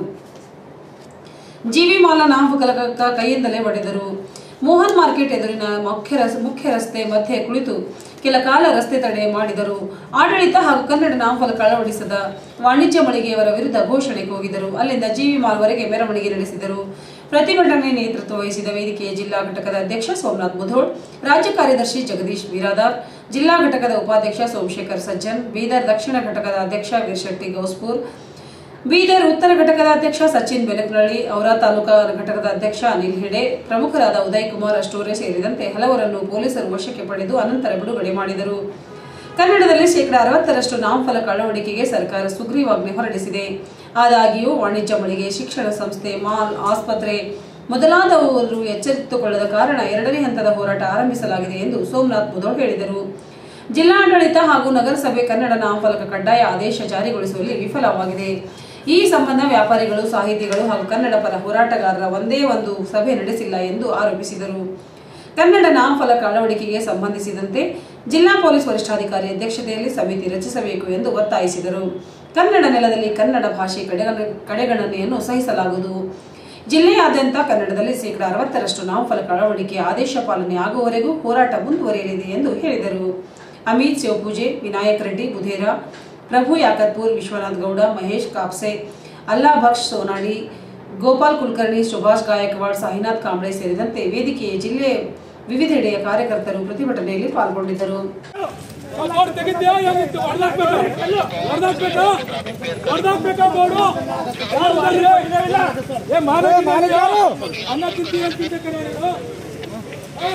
ಜೀವಿ ಮಾಲ ನಾಮಫಲಕ ಕೈಯಿಂದಲೇ ಹೊಡೆದರು ಮೋಹನ್ ಮಾರ್ಕೆಟ್ ಎದುರಿನ ಮುಖ್ಯ ರಸ್- ಮುಖ್ಯ ರಸ್ತೆ ಮಧ್ಯೆ ಕುಳಿತು ಕೆಲ ಕಾಲ ರಸ್ತೆ ತಡೆ ಮಾಡಿದರು ಆಡಳಿತ ಹಾಗೂ ಕನ್ನಡ ನಾಮಫಲಕ ಅಳವಡಿಸದ ವಾಣಿಜ್ಯ ಮಳಿಗೆಯವರ ವಿರುದ್ಧ ಘೋಷಣೆ ಕೂಗಿದರು ಅಲ್ಲಿಂದ ಜೀವಿ ಮಾಲ್ವರೆಗೆ ಮೆರವಣಿಗೆ ನಡೆಸಿದರು ಪ್ರತಿಭಟನೆ ನೇತೃತ್ವ ವಹಿಸಿದ ವೇದಿಕೆಯ ಜಿಲ್ಲಾ ಘಟಕದ ಅಧ್ಯಕ್ಷ ಸೋಮನಾಥ್ ಮುಧೋಳ್ ರಾಜ್ಯ ಕಾರ್ಯದರ್ಶಿ ಜಗದೀಶ್ ಬಿರಾದಾರ್ ಜಿಲ್ಲಾ ಘಟಕದ ಉಪಾಧ್ಯಕ್ಷ ಸೋಮಶೇಖರ್ ಸಜ್ಜನ್ ಬೀದರ್ ದಕ್ಷಿಣ ಘಟಕದ ಅಧ್ಯಕ್ಷ ವೀರ್ಶೆಟ್ಟಿ ಗೌಸ್ಪುರ್ ಬೀದರ್ ಉತ್ತರ ಘಟಕದ ಅಧ್ಯಕ್ಷ ಸಚಿನ್ ಬೆಲಕನಹಳ್ಳಿ ಔರಾ ತಾಲೂಕಾ ಘಟಕದ ಅಧ್ಯಕ್ಷ ಅನಿಲ್ ಹೆಡೆ ಪ್ರಮುಖರಾದ ಉದಯ್ ಕುಮಾರ್ ಅಷ್ಟೂರೆ ಸೇರಿದಂತೆ ಹಲವರನ್ನು ಪೊಲೀಸರು ವಶಕ್ಕೆ ಪಡೆದು ಅನಂತರ ಬಿಡುಗಡೆ ಮಾಡಿದರು ಕನ್ನಡದಲ್ಲಿ ಶೇಕಡ ಅರವತ್ತರಷ್ಟು ನಾಮಫಲಕ ಅಳವಡಿಕೆಗೆ ಸರ್ಕಾರ ಸುಗ್ರೀವಾಜ್ಞೆ ಹೊರಡಿಸಿದೆ ಆದಾಗ್ಯೂ ವಾಣಿಜ್ಯ ಮಳಿಗೆ ಶಿಕ್ಷಣ ಸಂಸ್ಥೆ ಮಾಲ್ ಆಸ್ಪತ್ರೆ ಮೊದಲಾದವರು ಎಚ್ಚೆತ್ತುಕೊಳ್ಳದ ಕಾರಣ ಎರಡನೇ ಹಂತದ ಹೋರಾಟ ಆರಂಭಿಸಲಾಗಿದೆ ಎಂದು ಸೋಮನಾಥ್ ಮುದೋಳ್ ಹೇಳಿದರು ಜಿಲ್ಲಾಡಳಿತ ಹಾಗೂ ನಗರಸಭೆ ಕನ್ನಡ ನಾಮಫಲಕ ಕಡ್ಡಾಯ ಆದೇಶ ಜಾರಿಗೊಳಿಸುವಲ್ಲಿ ವಿಫಲವಾಗಿದೆ ಈ ಸಂಬಂಧ ವ್ಯಾಪಾರಿಗಳು ಸಾಹಿತಿಗಳು ಹಾಗೂ ಕನ್ನಡ ಪರ ಹೋರಾಟಗಾರರ ಒಂದೇ ಒಂದು ಸಭೆ ನಡೆಸಿಲ್ಲ ಎಂದು ಆರೋಪಿಸಿದರು ಕನ್ನಡ ನಾಮಫಲಕ ಅಳವಡಿಕೆಗೆ ಸಂಬಂಧಿಸಿದಂತೆ ಜಿಲ್ಲಾ ಪೊಲೀಸ್ ವರಿಷ್ಠಾಧಿಕಾರಿ ಅಧ್ಯಕ್ಷತೆಯಲ್ಲಿ ಸಮಿತಿ ರಚಿಸಬೇಕು ಎಂದು ಒತ್ತಾಯಿಸಿದರು ಕನ್ನಡ ನೆಲದಲ್ಲಿ ಕನ್ನಡ ಭಾಷೆ ಕಡೆಗಣ ಕಡೆಗಣನೆಯನ್ನು ಸಹಿಸಲಾಗುವುದು ಜಿಲ್ಲೆಯಾದ್ಯಂತ ಕನ್ನಡದಲ್ಲಿ ಶೇಕಡ ಅರವತ್ತರಷ್ಟು ನಾಮಫಲಕ ಅಳವಡಿಕೆ ಆದೇಶ ಪಾಲನೆ ಆಗುವವರೆಗೂ ಹೋರಾಟ ಮುಂದುವರಿಯಲಿದೆ ಎಂದು ಹೇಳಿದರು ಅಮಿತ್ ಶಿವಪೂಜೆ ವಿನಾಯಕ್ ರೆಡ್ಡಿ ಬುಧೇರ ಪ್ರಭು ಯಾಕತ್ಪುರ್ ವಿಶ್ವನಾಥ್ ಗೌಡ ಮಹೇಶ್ ಕಾಪ್ಸೆ ಅಲ್ಲಾ ಭಕ್ಷ್ ಸೋನಾಡಿ ಗೋಪಾಲ್ ಕುಲಕರ್ಣಿ ಸುಭಾಷ್ ಗಾಯಕ್ವಾಡ್ ಸಾಯಿನಾಥ್ ಕಾಂಬ್ಳೆ ಸೇರಿದಂತೆ ವೇದಿಕೆಯ ಜಿಲ್ಲೆ ವಿವಿಧೆಡೆಯ ಕಾರ್ಯಕರ್ತರು ಪ್ರತಿಭಟನೆಯಲ್ಲಿ ಪಾಲ್ಗೊಂಡಿದ್ದರು ಬೋರ್ಡ್ ತೆಗಿದ್ಯಾ ಏನಿತ್ತು ಹೊಡೆದಾಕ್ಬೇಕಾ ಹೊಡೆದಾಕ್ಬೇಕಾ ಹೊಡೆದಾಕ್ಬೇಕಾ ಬೋರ್ಡು ಯಾರು ಹೊಡೆದ್ರಿ? ಏ ಮಾನವ ಮಾನವ ಅನ್ನ ತಿಂತೀವಿ ಅಂತ ತಿಂತೆ ಕಣೋ ನೀನು ಆ?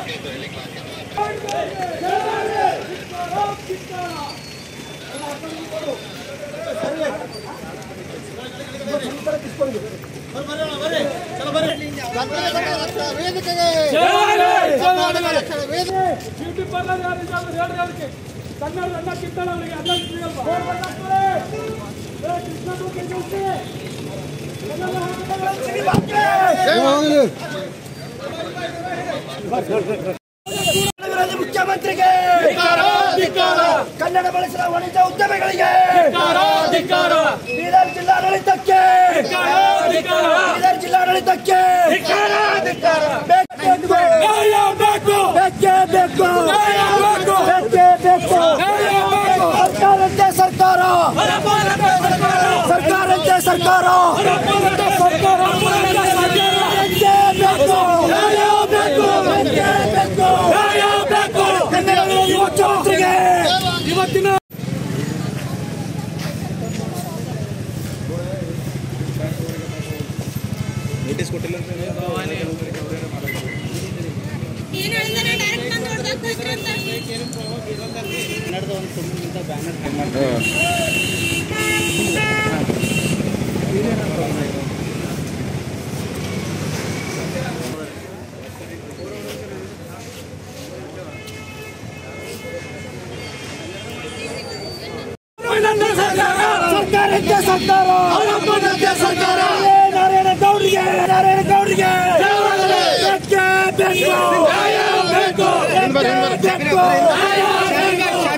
ಬ್ಯೂಟಿ ಪಾರ್ಲರ್ ಯಾರು ಇದ್ದಾರೆ ಹೇಳ್ರಿ ಅದಕ್ಕೆ ಕನ್ನಡ ಅನ್ನ ತಿಂತಾಳ ಅವರಿಗೆ ಅನ್ನ ತಿಂತೀವಲ್ವಾ ಏ, ಕೃಷ್ಣ ಮೂರ್ತಿ ಕೃಷ್ಣ. ಕನ್ನಡ ಹಾಕ್ತಾರೆ. ವಿರೋಧಿ ಮುಖ್ಯಮಂತ್ರಿಗೆ ಕನ್ನಡ ಬಳಸಿದ ವಾಣಿಜ್ಯ ಉದ್ಯಮಿಗಳಿಗೆ ಬೀದರ್ ಜಿಲ್ಲಾಡಳಿತಕ್ಕೆ ಬೀದರ್ ಜಿಲ್ಲಾಡಳಿತಕ್ಕೆ ಬೇಕು, ನ್ಯಾಯ ಬೇಕು ಬೇಕೇ ಬೇಕು ನ್ಯಾಯ ಬೇಕು ಬೇಕೇ ಬೇಕು ನ್ಯಾಯ ಬೇಕು ಸರ್ಕಾರಂತೆ ಸರ್ಕಾರ ಹೊರಬರದೆ ಸರ್ಕಾರ ಸರ್ಕಾರಂತೆ ಸರ್ಕಾರ ಹೊರಬರದೆ ಸರ್ಕಾರ ಹೊರಬರದೆ ಸರ್ಕಾರ ಬೇಕೇ ಬೇಕು ನ್ಯಾಯ ಬೇಕು ಬೇಕೇ ಬೇಕು ನ್ಯಾಯ ಬೇಕು ಕನ್ನಡ ವಿರೋಧಿ ಮುಖ್ಯಮಂತ್ರಿಗೆ ಇವತ್ತಿನ ಏನು ಹೇಳಿದಾರೆ ಡೈರೆಕ್ಟ್ ಬಂದು ಹೊಡೆದಾಕ್ಬೇಕ್ರಿ ಅಂತ ಸರ್ಕಾರಕ್ಕೆ ಸರ್ಕಾರ ಹೊರಬರದೆ ಸರ್ಕಾರ ಏ ನಾರಾಯಣ ಗೌಡ್ರಿಗೆ ನಾರಾಯಣ ಗೌಡ್ರಿಗೆ ಬೇಕೇ ಬೇಕು ನ್ಯಾಯ ಬೇಕು ಬೇಕೇ ಬೇಕು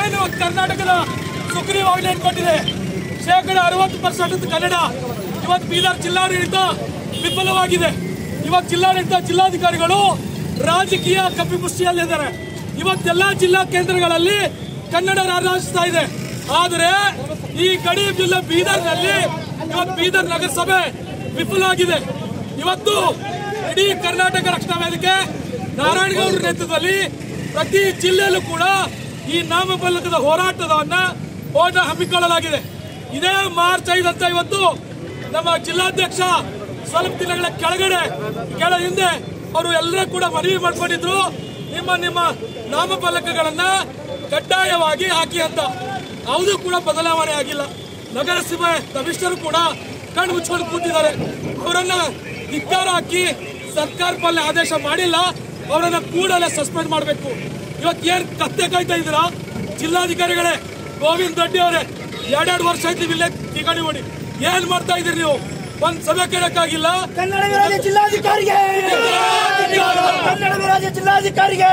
ಏನು ಕರ್ನಾಟಕದ ಸುಗ್ರೀವಾಜ್ಞೆ ಕೊಟ್ಟಿದೆ ಶೇಕಡ ಅರವತ್ತು ಪರ್ಸೆಂಟ್ ಕನ್ನಡ ಇವತ್ತು ಬೀದರ್ ಜಿಲ್ಲಾಡಳಿತ ವಿಫಲವಾಗಿದೆ ಇವತ್ತು ಜಿಲ್ಲಾಡಳಿತ ಜಿಲ್ಲಾಧಿಕಾರಿಗಳು ರಾಜಕೀಯ ಕಪಿಪುಷ್ಟಿಯಲ್ಲಿದ್ದಾರೆ ಇವತ್ತೆಲ್ಲ ಜಿಲ್ಲಾ ಕೇಂದ್ರಗಳಲ್ಲಿ ಕನ್ನಡ ರಾರಾಜಿಸ್ತಾ ಇದೆ ಆದರೆ ಈ ಗಡಿ ಜಿಲ್ಲೆ ಬೀದರ್ನಲ್ಲಿ ಇವತ್ತು ಬೀದರ್ ನಗರಸಭೆ ವಿಫಲವಾಗಿದೆ ಇವತ್ತು ಇಡೀ ಕರ್ನಾಟಕ ರಕ್ಷಣಾ ವೇದಿಕೆ ನಾರಾಯಣಗೌಡರ ನೇತೃತ್ವದಲ್ಲಿ ಪ್ರತಿ ಜಿಲ್ಲೆಯಲ್ಲೂ ಕೂಡ ಈ ನಾಮಫಲಕದ ಹೋರಾಟವನ್ನ ಹೋರಾಟ ಹಮ್ಮಿಕೊಳ್ಳಲಾಗಿದೆ ಇದೇ ಮಾರ್ಚ್ ಐದಂತ ಇವತ್ತು ನಮ್ಮ ಜಿಲ್ಲಾಧ್ಯಕ್ಷ ಸ್ವಲ್ಪ ದಿನಗಳ ಕೆಳಗಡೆ ಕೆಳ ಹಿಂದೆ ಅವರು ಎಲ್ಲರೂ ಕೂಡ ಮನವಿ ಮಾಡ್ಕೊಂಡಿದ್ರು ನಿಮ್ಮ ನಿಮ್ಮ ನಾಮಫಲಕಗಳನ್ನ ಕಡ್ಡಾಯವಾಗಿ ಹಾಕಿ ಅಂತ ಯಾವುದೂ ಕೂಡ ಬದಲಾವಣೆ ಆಗಿಲ್ಲ ನಗರಸಭೆ ಕಮಿಷನರ್ ಕೂಡ ಕಣ್ಣು ಮುಚ್ಕೊಂಡು ಕೂತಿದ್ದಾರೆ ಅವರನ್ನ ಧಿಕ್ಕಾರ ಹಾಕಿ ಸರ್ಕಾರ ಪಾಲನೆ ಆದೇಶ ಮಾಡಿಲ್ಲ ಅವರನ್ನ ಕೂಡಲೇ ಸಸ್ಪೆಂಡ್ ಮಾಡಬೇಕು ಇವತ್ತು ಏನ್ ಕತ್ತೆ ಕಾಯ್ತಾ ಇದ್ದೀರಾ ಜಿಲ್ಲಾಧಿಕಾರಿಗಳೇ ಗೋವಿಂದ್ ರೆಡ್ಡಿ ಅವರೇ ಎರಡೆರಡು ವರ್ಷ ಆಯ್ತು ಇಲ್ಲೇ ತಿಗಡಿ ಹೊಡಿ ಏನ್ ಮಾಡ್ತಾ ಇದೀರಿ ನೀವು ಒಂದ್ ಸಭೆ ಕೇಳಕ್ಕಾಗಿಲ್ಲ ಕನ್ನಡ ವಿರೋಧಿ ಜಿಲ್ಲಾಧಿಕಾರಿಗೆ ಕನ್ನಡ ವಿರೋಧಿ ಜಿಲ್ಲಾಧಿಕಾರಿಗೆ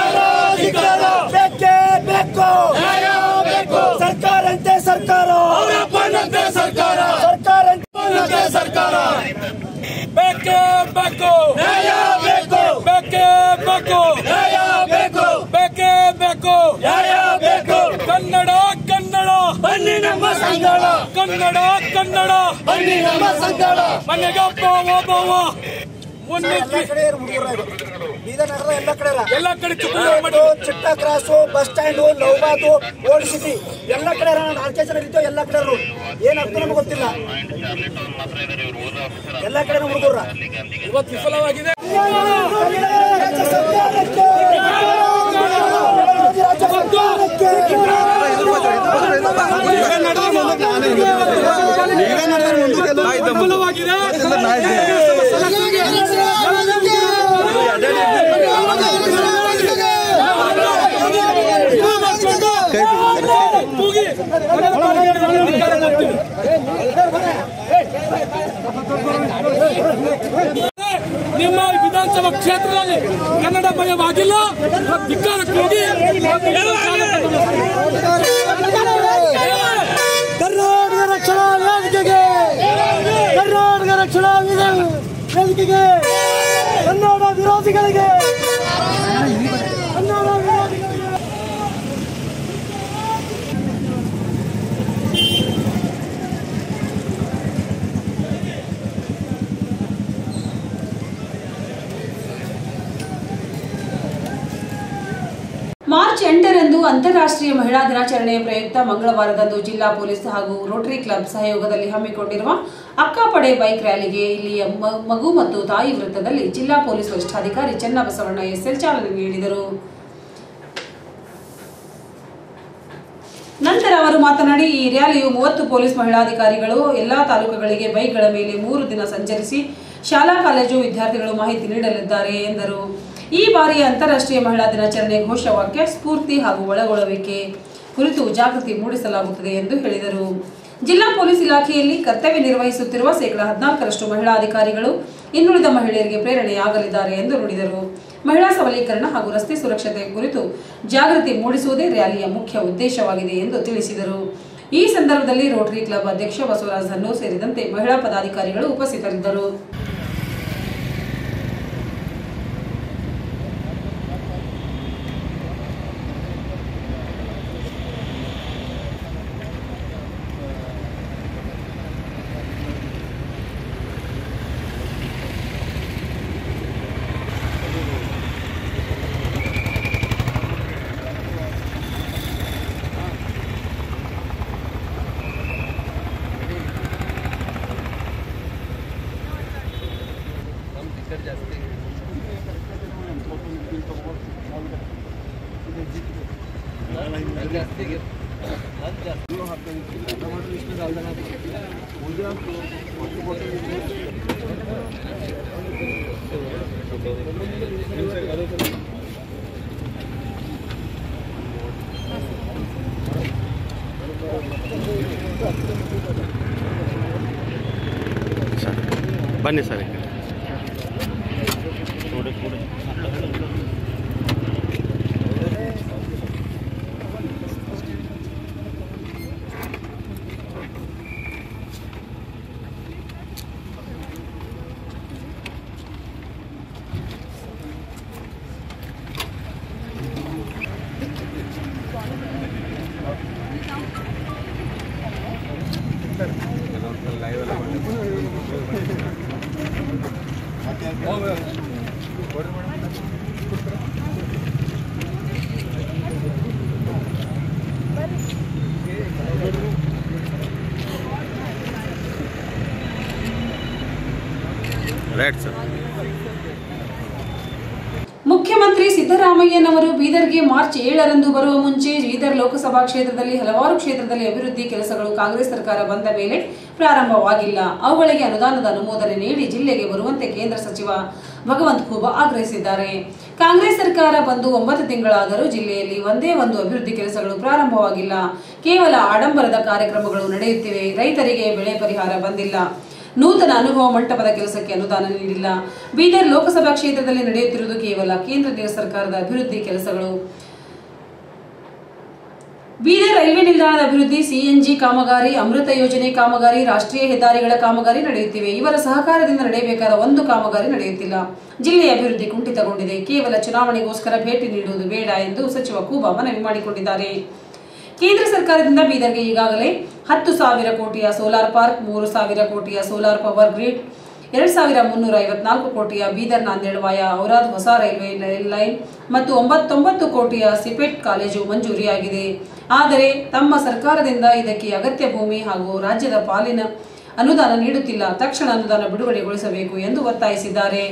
ಬೇಕೇ ಬೇಕು ಸರ್ಕಾರಂತೆ ಸರ್ಕಾರ ಸರ್ಕಾರ ಸರ್ಕಾರಂತೆ ಸರ್ಕಾರ ಬೇಕೇ ಬೇಕು ನ್ಯಾಯ ಬೇಕು ಬೇಕೇ ಬೇಕು ನ್ಯಾಯ ಬೇಕು ಬೇಕೇ ಬೇಕು ನ್ಯಾಯ ಬೇಕು ಕನ್ನಡ ಕನ್ನಡ ಬನ್ನಿ ನಮ್ಮ ಸಂಗಡ ಕನ್ನಡ ಕನ್ನಡ ಬನ್ನಿ ನಮ್ಮ ಸಂಗಡ ಮನೆಗಪ್ಪ ಒಬ್ಬವ ಮುನ್ನುಗ್ಗಿ ಕಡೆ ಹುಡುಗರು ಬೀದರ್ ನಗರದ ಎಲ್ಲ ಕಡೆ ಇರ. ಎಲ್ಲ ಕಡೆ ಚಿತ್ರ ಇದು ಚಿಟ್ಟ ಕ್ರಾಸು ಬಸ್ ಸ್ಟ್ಯಾಂಡು ಲವ್ಬಾದು ಓಲ್ಡ್ ಸಿಟಿ ಎಲ್ಲ ಕಡೆ ಇರ. ನಾನು ನಾಲ್ಕೈದು ಜನ ಇರ್ತೀವಿ ಎಲ್ಲ ಕಡೆ ಇರು. ಏನ್ ಅರ್ಥ ನಮ್ಗೆ ಗೊತ್ತಿಲ್ಲ ಎಲ್ಲ ಕಡೆ ಹುಡುಗರ ಇವತ್ತು ವಿಫಲವಾಗಿದೆ ರಾಜ್ಯ ಸರ್ಕಾರಕ್ಕೆ ರಾಜ್ಯ ಸರ್ಕಾರಕ್ಕೆ ವಿಫಲವಾಗಿದೆ ಕೂಗಿ ಅಧಿಕಾರ ಕೊಡ್ತೀವಿ. ನಿಮ್ಮ ವಿಧಾನಸಭಾ ಕ್ಷೇತ್ರದಲ್ಲಿ ಕನ್ನಡ ಭಯವಾಗಿಲ್ಲ ಧಿಕ್ಕಾರಕ್ಕೆ ಹೋಗಿ ಕರ್ನಾಟಕ ರಕ್ಷಣಾ ವೇದಿಕೆಗೆ ಕರ್ನಾಟಕ ರಕ್ಷಣಾ ವೇದಿಕೆಗೆ ಕನ್ನಡ ವಿರೋಧಿಗಳಿಗೆ ಕನ್ನಡ ವಿರೋಧಿಗಳಿಗೆ ಮಾರ್ಚ್ ಎಂಟರಂದು ಅಂತಾರಾಷ್ಟ್ರೀಯ ಮಹಿಳಾ ದಿನಾಚರಣೆಯ ಪ್ರಯುಕ್ತ ಮಂಗಳವಾರದಂದು ಜಿಲ್ಲಾ ಪೊಲೀಸ್ ಹಾಗೂ ರೋಟರಿ ಕ್ಲಬ್ ಸಹಯೋಗದಲ್ಲಿ ಹಮ್ಮಿಕೊಂಡಿರುವ ಅಕ್ಕಾಪಡೆ ಬೈಕ್ ರ್ಯಾಲಿಗೆ ಇಲ್ಲಿಯ ಮ- ಮಗು ಮತ್ತು ತಾಯಿ ವೃತ್ತದಲ್ಲಿ ಜಿಲ್ಲಾ ಪೊಲೀಸ್ ವರಿಷ್ಠಾಧಿಕಾರಿ ಚನ್ನಬಸವಣ್ಣ ಎಸ್ಎಲ್ ಚಾಲನೆ ನೀಡಿದರು ನಂತರ ಅವರು ಮಾತನಾಡಿ ಈ ರ್ಯಾಲಿಯು ಮೂವತ್ತು ಪೊಲೀಸ್ ಮಹಿಳಾಧಿಕಾರಿಗಳು ಎಲ್ಲಾ ತಾಲೂಕುಗಳಿಗೆ ಬೈಕ್ಗಳ ಮೇಲೆ ಮೂರು ದಿನ ಸಂಚರಿಸಿ ಶಾಲಾ ಕಾಲೇಜು ವಿದ್ಯಾರ್ಥಿಗಳು ಮಾಹಿತಿ ನೀಡಲಿದ್ದಾರೆ ಎಂದರು ಈ ಬಾರಿಯ ಅಂತಾರಾಷ್ಟ್ರೀಯ ಮಹಿಳಾ ದಿನಾಚರಣೆ ಘೋಷವಾಕ್ಯ ಸ್ಫೂರ್ತಿ ಹಾಗೂ ಒಳಗೊಳ್ಳುವಿಕೆ ಕುರಿತು ಜಾಗೃತಿ ಮೂಡಿಸಲಾಗುತ್ತದೆ ಎಂದು ಹೇಳಿದರು ಜಿಲ್ಲಾ ಪೊಲೀಸ್ ಇಲಾಖೆಯಲ್ಲಿ ಕರ್ತವ್ಯ ನಿರ್ವಹಿಸುತ್ತಿರುವ ಶೇಕಡಾ ಹದಿನಾಲ್ಕರಷ್ಟು ಮಹಿಳಾ ಅಧಿಕಾರಿಗಳು ಇನ್ನುಳಿದ ಮಹಿಳೆಯರಿಗೆ ಪ್ರೇರಣೆಯಾಗಲಿದ್ದಾರೆ ಎಂದು ನುಡಿದರು ಮಹಿಳಾ ಸಬಲೀಕರಣ ಹಾಗೂ ರಸ್ತೆ ಸುರಕ್ಷತೆ ಕುರಿತು ಜಾಗೃತಿ ಮೂಡಿಸುವುದೇ ರ್ಯಾಲಿಯ ಮುಖ್ಯ ಉದ್ದೇಶವಾಗಿದೆ ಎಂದು ತಿಳಿಸಿದರು ಈ ಸಂದರ್ಭದಲ್ಲಿ ರೋಟರಿ ಕ್ಲಬ್ ಅಧ್ಯಕ್ಷ ಬಸವರಾಜ್ ಧನ್ನು ಸೇರಿದಂತೆ ಮಹಿಳಾ ಪದಾಧಿಕಾರಿಗಳು ಉಪಸ್ಥಿತರಿದ್ದರು ಬನ್ನಿ ಸರ್ ರೈಟ್ ಸರ್ ಮುಖ್ಯಮಂತ್ರಿ ಸಿದ್ದರಾಮಯ್ಯನವರು ಬೀದರ್ಗೆ ಮಾರ್ಚ್ ಏಳರಂದು ಬರುವ ಮುಂಚೆ ಬೀದರ್ ಲೋಕಸಭಾ ಕ್ಷೇತ್ರದಲ್ಲಿ ಹಲವಾರು ಕ್ಷೇತ್ರದಲ್ಲಿ ಅಭಿವೃದ್ಧಿ ಕೆಲಸಗಳು ಕಾಂಗ್ರೆಸ್ ಸರ್ಕಾರ ಬಂದ ಮೇಲೆ ಪ್ರಾರಂಭವಾಗಿಲ್ಲ ಅವುಗಳಿಗೆ ಅನುದಾನದ ಅನುಮೋದನೆ ನೀಡಿ ಜಿಲ್ಲೆಗೆ ಬರುವಂತೆ ಕೇಂದ್ರ ಸಚಿವ ಭಗವಂತ್ ಖೂಬಾ ಆಗ್ರಹಿಸಿದ್ದಾರೆ ಕಾಂಗ್ರೆಸ್ ಸರ್ಕಾರ ಬಂದು ಒಂಬತ್ತು ತಿಂಗಳಾದರೂ ಜಿಲ್ಲೆಯಲ್ಲಿ ಒಂದೇ ಒಂದು ಅಭಿವೃದ್ಧಿ ಕೆಲಸಗಳು ಪ್ರಾರಂಭವಾಗಿಲ್ಲ ಕೇವಲ ಆಡಂಬರದ ಕಾರ್ಯಕ್ರಮಗಳು ನಡೆಯುತ್ತಿವೆ ರೈತರಿಗೆ ಬೆಳೆ ಪರಿಹಾರ ಬಂದಿಲ್ಲ ನೂತನ ಅನುಭವ ಮಂಟಪದ ಕೆಲಸಕ್ಕೆ ಅನುದಾನ ನೀಡಿಲ್ಲ ಬೀದರ್ ಲೋಕಸಭಾ ಕ್ಷೇತ್ರದಲ್ಲಿ ನಡೆಯುತ್ತಿರುವುದು ಕೇವಲ ಕೇಂದ್ರ ಸರ್ಕಾರದ ಅಭಿವೃದ್ಧಿ ಕೆಲಸಗಳು ಬೀದರ್ ರೈಲ್ವೆ ನಿಲ್ದಾಣದ ಅಭಿವೃದ್ಧಿ ಸಿಎನ್ಜಿ ಕಾಮಗಾರಿ ಅಮೃತ ಯೋಜನೆ ಕಾಮಗಾರಿ ರಾಷ್ಟ್ರೀಯ ಹೆದ್ದಾರಿಗಳ ಕಾಮಗಾರಿ ನಡೆಯುತ್ತಿವೆ ಇವರ ಸಹಕಾರದಿಂದ ನಡೆಯಬೇಕಾದ ಒಂದು ಕಾಮಗಾರಿ ನಡೆಯುತ್ತಿಲ್ಲ ಜಿಲ್ಲೆಯ ಅಭಿವೃದ್ಧಿ ಕುಂಠಿತಗೊಂಡಿದೆ ಕೇವಲ ಚುನಾವಣೆಗೋಸ್ಕರ ಭೇಟಿ ನೀಡುವುದು ಬೇಡ ಎಂದು ಸಚಿವ ಕೂಬಾ ಮನವಿ ಮಾಡಿಕೊಂಡಿದ್ದಾರೆ ಕೇಂದ್ರ ಸರ್ಕಾರದಿಂದ ಬೀದರ್ಗೆ ಈಗಾಗಲೇ ಹತ್ತು ಸಾವಿರ ಕೋಟಿಯ ಸೋಲಾರ್ ಪಾರ್ಕ್ ಮೂರು ಸಾವಿರ ಕೋಟಿಯ ಸೋಲಾರ್ ಪವರ್ ಗ್ರಿಡ್ ಎರಡ್ ಸಾವಿರ ಮುನ್ನೂರ ಐವತ್ನಾಲ್ಕು ಕೋಟಿಯ ಬೀದರ್ ನಾಂದೇಡ್ ವಾಯ ಔರಾದ್ ಹೊಸ ರೈಲ್ವೆ ಲೈನ್ ಮತ್ತು ಒಂಬತ್ತೊಂಬತ್ತು ಕೋಟಿಯ ಸಿಪೆಟ್ ಕಾಲೇಜು ಮಂಜೂರಿಯಾಗಿದೆ ಆದರೆ ತಮ್ಮ ಸರ್ಕಾರದಿಂದ ಇದಕ್ಕೆ ಅಗತ್ಯ ಭೂಮಿ ಹಾಗೂ ರಾಜ್ಯದ ಪಾಲಿನ ಅನುದಾನ ನೀಡುತ್ತಿಲ್ಲ ತಕ್ಷಣ ಅನುದಾನ ಬಿಡುಗಡೆಗೊಳಿಸಬೇಕು ಎಂದು ಒತ್ತಾಯಿಸಿದ್ದಾರೆ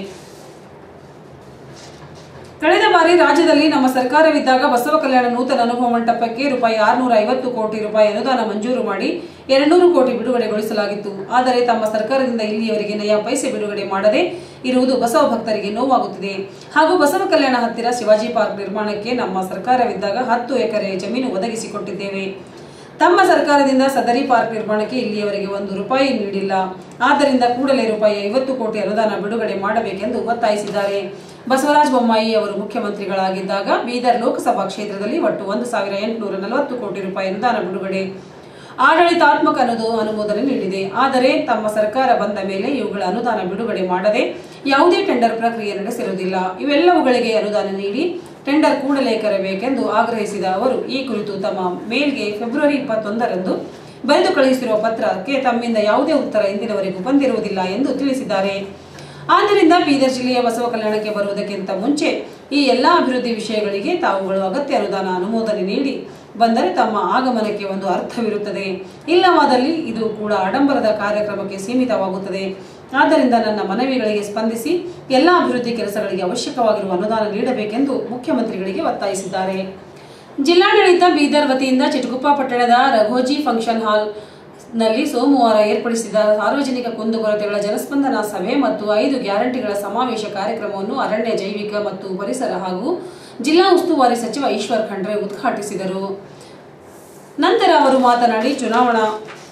ಕಳೆದ ಬಾರಿ ರಾಜ್ಯದಲ್ಲಿ ನಮ್ಮ ಸರ್ಕಾರವಿದ್ದಾಗ ಬಸವ ಕಲ್ಯಾಣ ನೂತನ ಅನುಭವ ಮಂಟಪಕ್ಕೆ ರೂಪಾಯಿ ಆರುನೂರ ಐವತ್ತು ಕೋಟಿ ರೂಪಾಯಿ ಅನುದಾನ ಮಂಜೂರು ಮಾಡಿ ಎರಡ್ನೂರು ಕೋಟಿ ಬಿಡುಗಡೆಗೊಳಿಸಲಾಗಿತ್ತು ಆದರೆ ತಮ್ಮ ಸರ್ಕಾರದಿಂದ ಇಲ್ಲಿಯವರೆಗೆ ನಯ ಪೈಸೆ ಬಿಡುಗಡೆ ಮಾಡದೆ ಇರುವುದು ಬಸವ ಭಕ್ತರಿಗೆ ನೋವಾಗುತ್ತಿದೆ ಹಾಗೂ ಬಸವ ಕಲ್ಯಾಣ ಹತ್ತಿರ ಶಿವಾಜಿ ಪಾರ್ಕ್ ನಿರ್ಮಾಣಕ್ಕೆ ನಮ್ಮ ಸರ್ಕಾರವಿದ್ದಾಗ ಹತ್ತು ಎಕರೆ ಜಮೀನು ಒದಗಿಸಿಕೊಟ್ಟಿದ್ದೇವೆ ತಮ್ಮ ಸರ್ಕಾರದಿಂದ ಸದರಿ ಪಾರ್ಕ್ ನಿರ್ಮಾಣಕ್ಕೆ ಇಲ್ಲಿಯವರೆಗೆ ಒಂದು ರೂಪಾಯಿ ನೀಡಿಲ್ಲ ಆದ್ದರಿಂದ ಕೂಡಲೇ ರೂಪಾಯಿ ಐವತ್ತು ಕೋಟಿ ಅನುದಾನ ಬಿಡುಗಡೆ ಮಾಡಬೇಕೆಂದು ಒತ್ತಾಯಿಸಿದ್ದಾರೆ ಬಸವರಾಜ ಬೊಮ್ಮಾಯಿ ಅವರು ಮುಖ್ಯಮಂತ್ರಿಗಳಾಗಿದ್ದಾಗ ಬೀದರ್ ಲೋಕಸಭಾ ಕ್ಷೇತ್ರದಲ್ಲಿ ಒಟ್ಟು ಒಂದು ಸಾವಿರ ಎಂಟುನೂರ ನಲವತ್ತು ಕೋಟಿ ರೂಪಾಯಿ ಅನುದಾನ ಬಿಡುಗಡೆ ಆಡಳಿತಾತ್ಮಕ ಅನುದು ಅನುಮೋದನೆ ನೀಡಿದೆ ಆದರೆ ತಮ್ಮ ಸರ್ಕಾರ ಬಂದ ಮೇಲೆ ಇವುಗಳ ಅನುದಾನ ಬಿಡುಗಡೆ ಮಾಡದೆ ಯಾವುದೇ ಟೆಂಡರ್ ಪ್ರಕ್ರಿಯೆ ನಡೆಸಿರುವುದಿಲ್ಲ ಇವೆಲ್ಲವುಗಳಿಗೆ ಅನುದಾನ ನೀಡಿ ಟೆಂಡರ್ ಕೂಡಲೇ ಕರೆಯಬೇಕೆಂದು ಆಗ್ರಹಿಸಿದ ಅವರು ಈ ಕುರಿತು ತಮ್ಮ ಮೇಲ್ಗೆ ಫೆಬ್ರವರಿ ಇಪ್ಪತ್ತೊಂದರಂದು ಬರೆದು ಕಳುಹಿಸಿರುವ ಪತ್ರಕ್ಕೆ ತಮ್ಮಿಂದ ಯಾವುದೇ ಉತ್ತರ ಇಂದಿನವರೆಗೂ ಬಂದಿರುವುದಿಲ್ಲ ಎಂದು ತಿಳಿಸಿದ್ದಾರೆ ಆದ್ದರಿಂದ ಬೀದರ್ ಜಿಲ್ಲೆಯ ಬಸವ ಕಲ್ಯಾಣಕ್ಕೆ ಬರುವುದಕ್ಕಿಂತ ಮುಂಚೆ ಈ ಎಲ್ಲಾ ಅಭಿವೃದ್ಧಿ ವಿಷಯಗಳಿಗೆ ತಾವುಗಳು ಅಗತ್ಯ ಅನುದಾನ ಅನುಮೋದನೆ ನೀಡಿ ಬಂದರೆ ತಮ್ಮ ಆಗಮನಕ್ಕೆ ಒಂದು ಅರ್ಥವಿರುತ್ತದೆ ಇಲ್ಲವಾದಲ್ಲಿ ಇದು ಕೂಡ ಆಡಂಬರದ ಕಾರ್ಯಕ್ರಮಕ್ಕೆ ಸೀಮಿತವಾಗುತ್ತದೆ ಆದ್ದರಿಂದ ನನ್ನ ಮನವಿಗಳಿಗೆ ಸ್ಪಂದಿಸಿ ಎಲ್ಲಾ ಅಭಿವೃದ್ಧಿ ಕೆಲಸಗಳಿಗೆ ಅವಶ್ಯಕವಾಗಿರುವ ಅನುದಾನ ನೀಡಬೇಕೆಂದು ಮುಖ್ಯಮಂತ್ರಿಗಳಿಗೆ ಒತ್ತಾಯಿಸಿದ್ದಾರೆ ಜಿಲ್ಲಾಡಳಿತ ಬೀದರ್ ವತಿಯಿಂದ ಚಿಟಗುಪ್ಪ ಪಟ್ಟಣದ ರಘೋಜಿ ಫಂಕ್ಷನ್ ಹಾಲ್ ನಲ್ಲಿ ಸೋಮವಾರ ಏರ್ಪಡಿಸಿದ ಸಾರ್ವಜನಿಕ ಕುಂದುಕೊರತೆಗಳ ಜನಸ್ಪಂದನ ಸಭೆ ಮತ್ತು ಐದು ಗ್ಯಾರಂಟಿಗಳ ಸಮಾವೇಶ ಕಾರ್ಯಕ್ರಮವನ್ನು ಅರಣ್ಯ ಜೈವಿಕ ಮತ್ತು ಪರಿಸರ ಹಾಗೂ ಜಿಲ್ಲಾ ಉಸ್ತುವಾರಿ ಸಚಿವ ಈಶ್ವರ್ ಖಂಡ್ರೆ ಉದ್ಘಾಟಿಸಿದರು ನಂತರ ಅವರು ಮಾತನಾಡಿ ಚುನಾವಣಾ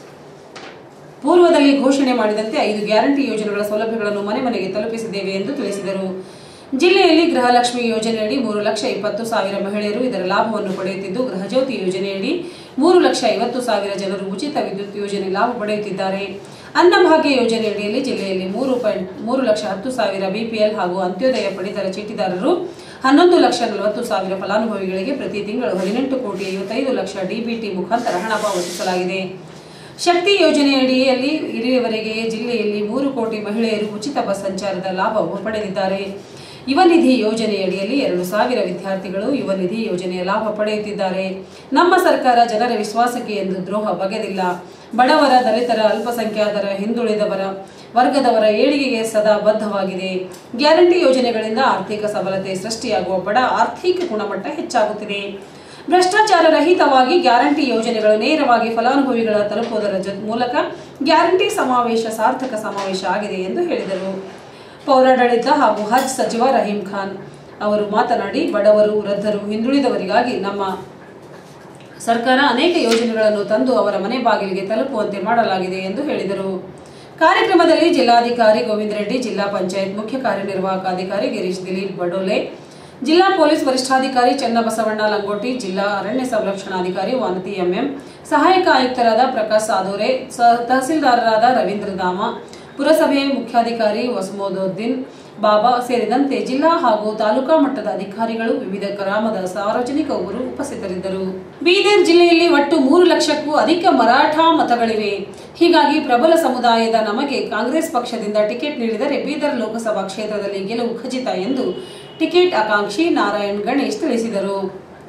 ಪೂರ್ವದಲ್ಲಿ ಘೋಷಣೆ ಮಾಡಿದಂತೆ ಐದು ಗ್ಯಾರಂಟಿ ಯೋಜನೆಗಳ ಸೌಲಭ್ಯಗಳನ್ನು ಮನೆ ಮನೆಗೆ ತಲುಪಿಸಿದ್ದೇವೆ ಎಂದು ತಿಳಿಸಿದರು ಜಿಲ್ಲೆಯಲ್ಲಿ ಗೃಹಲಕ್ಷ್ಮಿ ಯೋಜನೆಯಡಿ ಮೂರು ಲಕ್ಷ ಇಪ್ಪತ್ತು ಸಾವಿರ ಮಹಿಳೆಯರು ಇದರ ಲಾಭವನ್ನು ಪಡೆಯುತ್ತಿದ್ದು ಗೃಹಜ್ಯೋತಿ ಯೋಜನೆಯಡಿ ಮೂರು ಲಕ್ಷ ಐವತ್ತು ಸಾವಿರ ಜನರು ಉಚಿತ ವಿದ್ಯುತ್ ಯೋಜನೆ ಲಾಭ ಪಡೆಯುತ್ತಿದ್ದಾರೆ ಅನ್ನಭಾಗ್ಯ ಯೋಜನೆಯಡಿಯಲ್ಲಿ ಜಿಲ್ಲೆಯಲ್ಲಿ ಮೂರು ಪಾಯಿಂಟ್ ಮೂರು ಲಕ್ಷ ಹತ್ತು ಸಾವಿರ ಬಿಪಿಎಲ್ ಹಾಗೂ ಅಂತ್ಯೋದಯ ಪಡಿತರ ಚೀಟಿದಾರರು ಹನ್ನೊಂದು ಲಕ್ಷ ನಲವತ್ತು ಸಾವಿರ ಫಲಾನುಭವಿಗಳಿಗೆ ಪ್ರತಿ ತಿಂಗಳು ಹದಿನೆಂಟು ಕೋಟಿ ಐವತ್ತೈದು ಲಕ್ಷ ಡಿಬಿಟಿ ಮುಖಾಂತರ ಹಣ ಪಾವತಿಸಲಾಗಿದೆ ಶಕ್ತಿ ಯೋಜನೆಯಡಿಯಲ್ಲಿ ಇಲ್ಲಿಯವರೆಗೆ ಜಿಲ್ಲೆಯಲ್ಲಿ ಮೂರು ಕೋಟಿ ಮಹಿಳೆಯರು ಉಚಿತ ಬಸ್ ಸಂಚಾರದ ಲಾಭ ಪಡೆದಿದ್ದಾರೆ ಯುವ ನಿಧಿ ಯೋಜನೆಯಡಿಯಲ್ಲಿ ಎರಡು ಸಾವಿರ ವಿದ್ಯಾರ್ಥಿಗಳು ಯುವ ನಿಧಿ ಯೋಜನೆಯ ಲಾಭ ಪಡೆಯುತ್ತಿದ್ದಾರೆ ನಮ್ಮ ಸರ್ಕಾರ ಜನರ ವಿಶ್ವಾಸಕ್ಕೆ ಎಂದು ದ್ರೋಹ ಬಗೆದಿಲ್ಲ ಬಡವರ ದಲಿತರ ಅಲ್ಪಸಂಖ್ಯಾತರ ಹಿಂದುಳಿದವರ ವರ್ಗದವರ ಏಳಿಗೆಗೆ ಸದಾ ಬದ್ಧವಾಗಿದೆ ಗ್ಯಾರಂಟಿ ಯೋಜನೆಗಳಿಂದ ಆರ್ಥಿಕ ಸಬಲತೆ ಸೃಷ್ಟಿಯಾಗುವ ಬಡ ಆರ್ಥಿಕ ಗುಣಮಟ್ಟ ಹೆಚ್ಚಾಗುತ್ತಿದೆ ಭ್ರಷ್ಟಾಚಾರ ರಹಿತವಾಗಿ ಗ್ಯಾರಂಟಿ ಯೋಜನೆಗಳು ನೇರವಾಗಿ ಫಲಾನುಭವಿಗಳ ತಲುಪುವುದರ ಜೊ- ಮೂಲಕ ಗ್ಯಾರಂಟಿ ಸಮಾವೇಶ ಸಾರ್ಥಕ ಸಮಾವೇಶ ಆಗಿದೆ ಎಂದು ಹೇಳಿದರು ಪೌರಾಡಳಿತ ಹಾಗೂ ಹಜ್ ಸಚಿವ ರಹೀಂ ಖಾನ್ ಅವರು ಮಾತನಾಡಿ ಬಡವರು ವೃದ್ಧರು ಹಿಂದುಳಿದವರಿಗಾಗಿ ನಮ್ಮ ಸರ್ಕಾರ ಅನೇಕ ಯೋಜನೆಗಳನ್ನು ತಂದು ಅವರ ಮನೆ ಬಾಗಿಲಿಗೆ ತಲುಪುವಂತೆ ಮಾಡಲಾಗಿದೆ ಎಂದು ಹೇಳಿದರು ಕಾರ್ಯಕ್ರಮದಲ್ಲಿ ಜಿಲ್ಲಾಧಿಕಾರಿ ಗೋವಿಂದ ರೆಡ್ಡಿ ಜಿಲ್ಲಾ ಪಂಚಾಯತ್ ಮುಖ್ಯ ಕಾರ್ಯನಿರ್ವಾಹಕ ಅಧಿಕಾರಿ ಗಿರೀಶ್ ದಿಲೀಪ್ ಬಡೋಲೆ ಜಿಲ್ಲಾ ಪೊಲೀಸ್ ವರಿಷ್ಠಾಧಿಕಾರಿ ಚನ್ನಬಸವಣ್ಣ ಲಂಗೋಟಿ ಜಿಲ್ಲಾ ಅರಣ್ಯ ಸಂರಕ್ಷಣಾಧಿಕಾರಿ ವಾನತಿ ಎಂಎಂ ಸಹಾಯಕ ಆಯುಕ್ತರಾದ ಪ್ರಕಾಶ್ ಸಾದೋರೆ ಸ- ತಹಸೀಲ್ದಾರರಾದ ರವೀಂದ್ರ ದಾಮ ಪುರಸಭೆ ಮುಖ್ಯಾಧಿಕಾರಿ ವಸಮೋದುದ್ದೀನ್ ಬಾಬಾ ಸೇರಿದಂತೆ ಜಿಲ್ಲಾ ಹಾಗೂ ತಾಲೂಕಾ ಮಟ್ಟದ ಅಧಿಕಾರಿಗಳು ವಿವಿಧ ಗ್ರಾಮದ ಸಾರ್ವಜನಿಕರು ಉಪಸ್ಥಿತರಿದ್ದರು ಬೀದರ್ ಜಿಲ್ಲೆಯಲ್ಲಿ ಒಟ್ಟು ಮೂರು ಲಕ್ಷಕ್ಕೂ ಅಧಿಕ ಮರಾಠ ಮತಗಳಿವೆ ಹೀಗಾಗಿ ಪ್ರಬಲ ಸಮುದಾಯದ ನಮಗೆ ಕಾಂಗ್ರೆಸ್ ಪಕ್ಷದಿಂದ ಟಿಕೆಟ್ ನೀಡಿದರೆ ಬೀದರ್ ಲೋಕಸಭಾ ಕ್ಷೇತ್ರದಲ್ಲಿ ಗೆಲುವು ಖಚಿತ ಎಂದು ಟಿಕೆಟ್ ಆಕಾಂಕ್ಷಿ ನಾರಾಯಣ್ ಗಣೇಶ್ ತಿಳಿಸಿದರು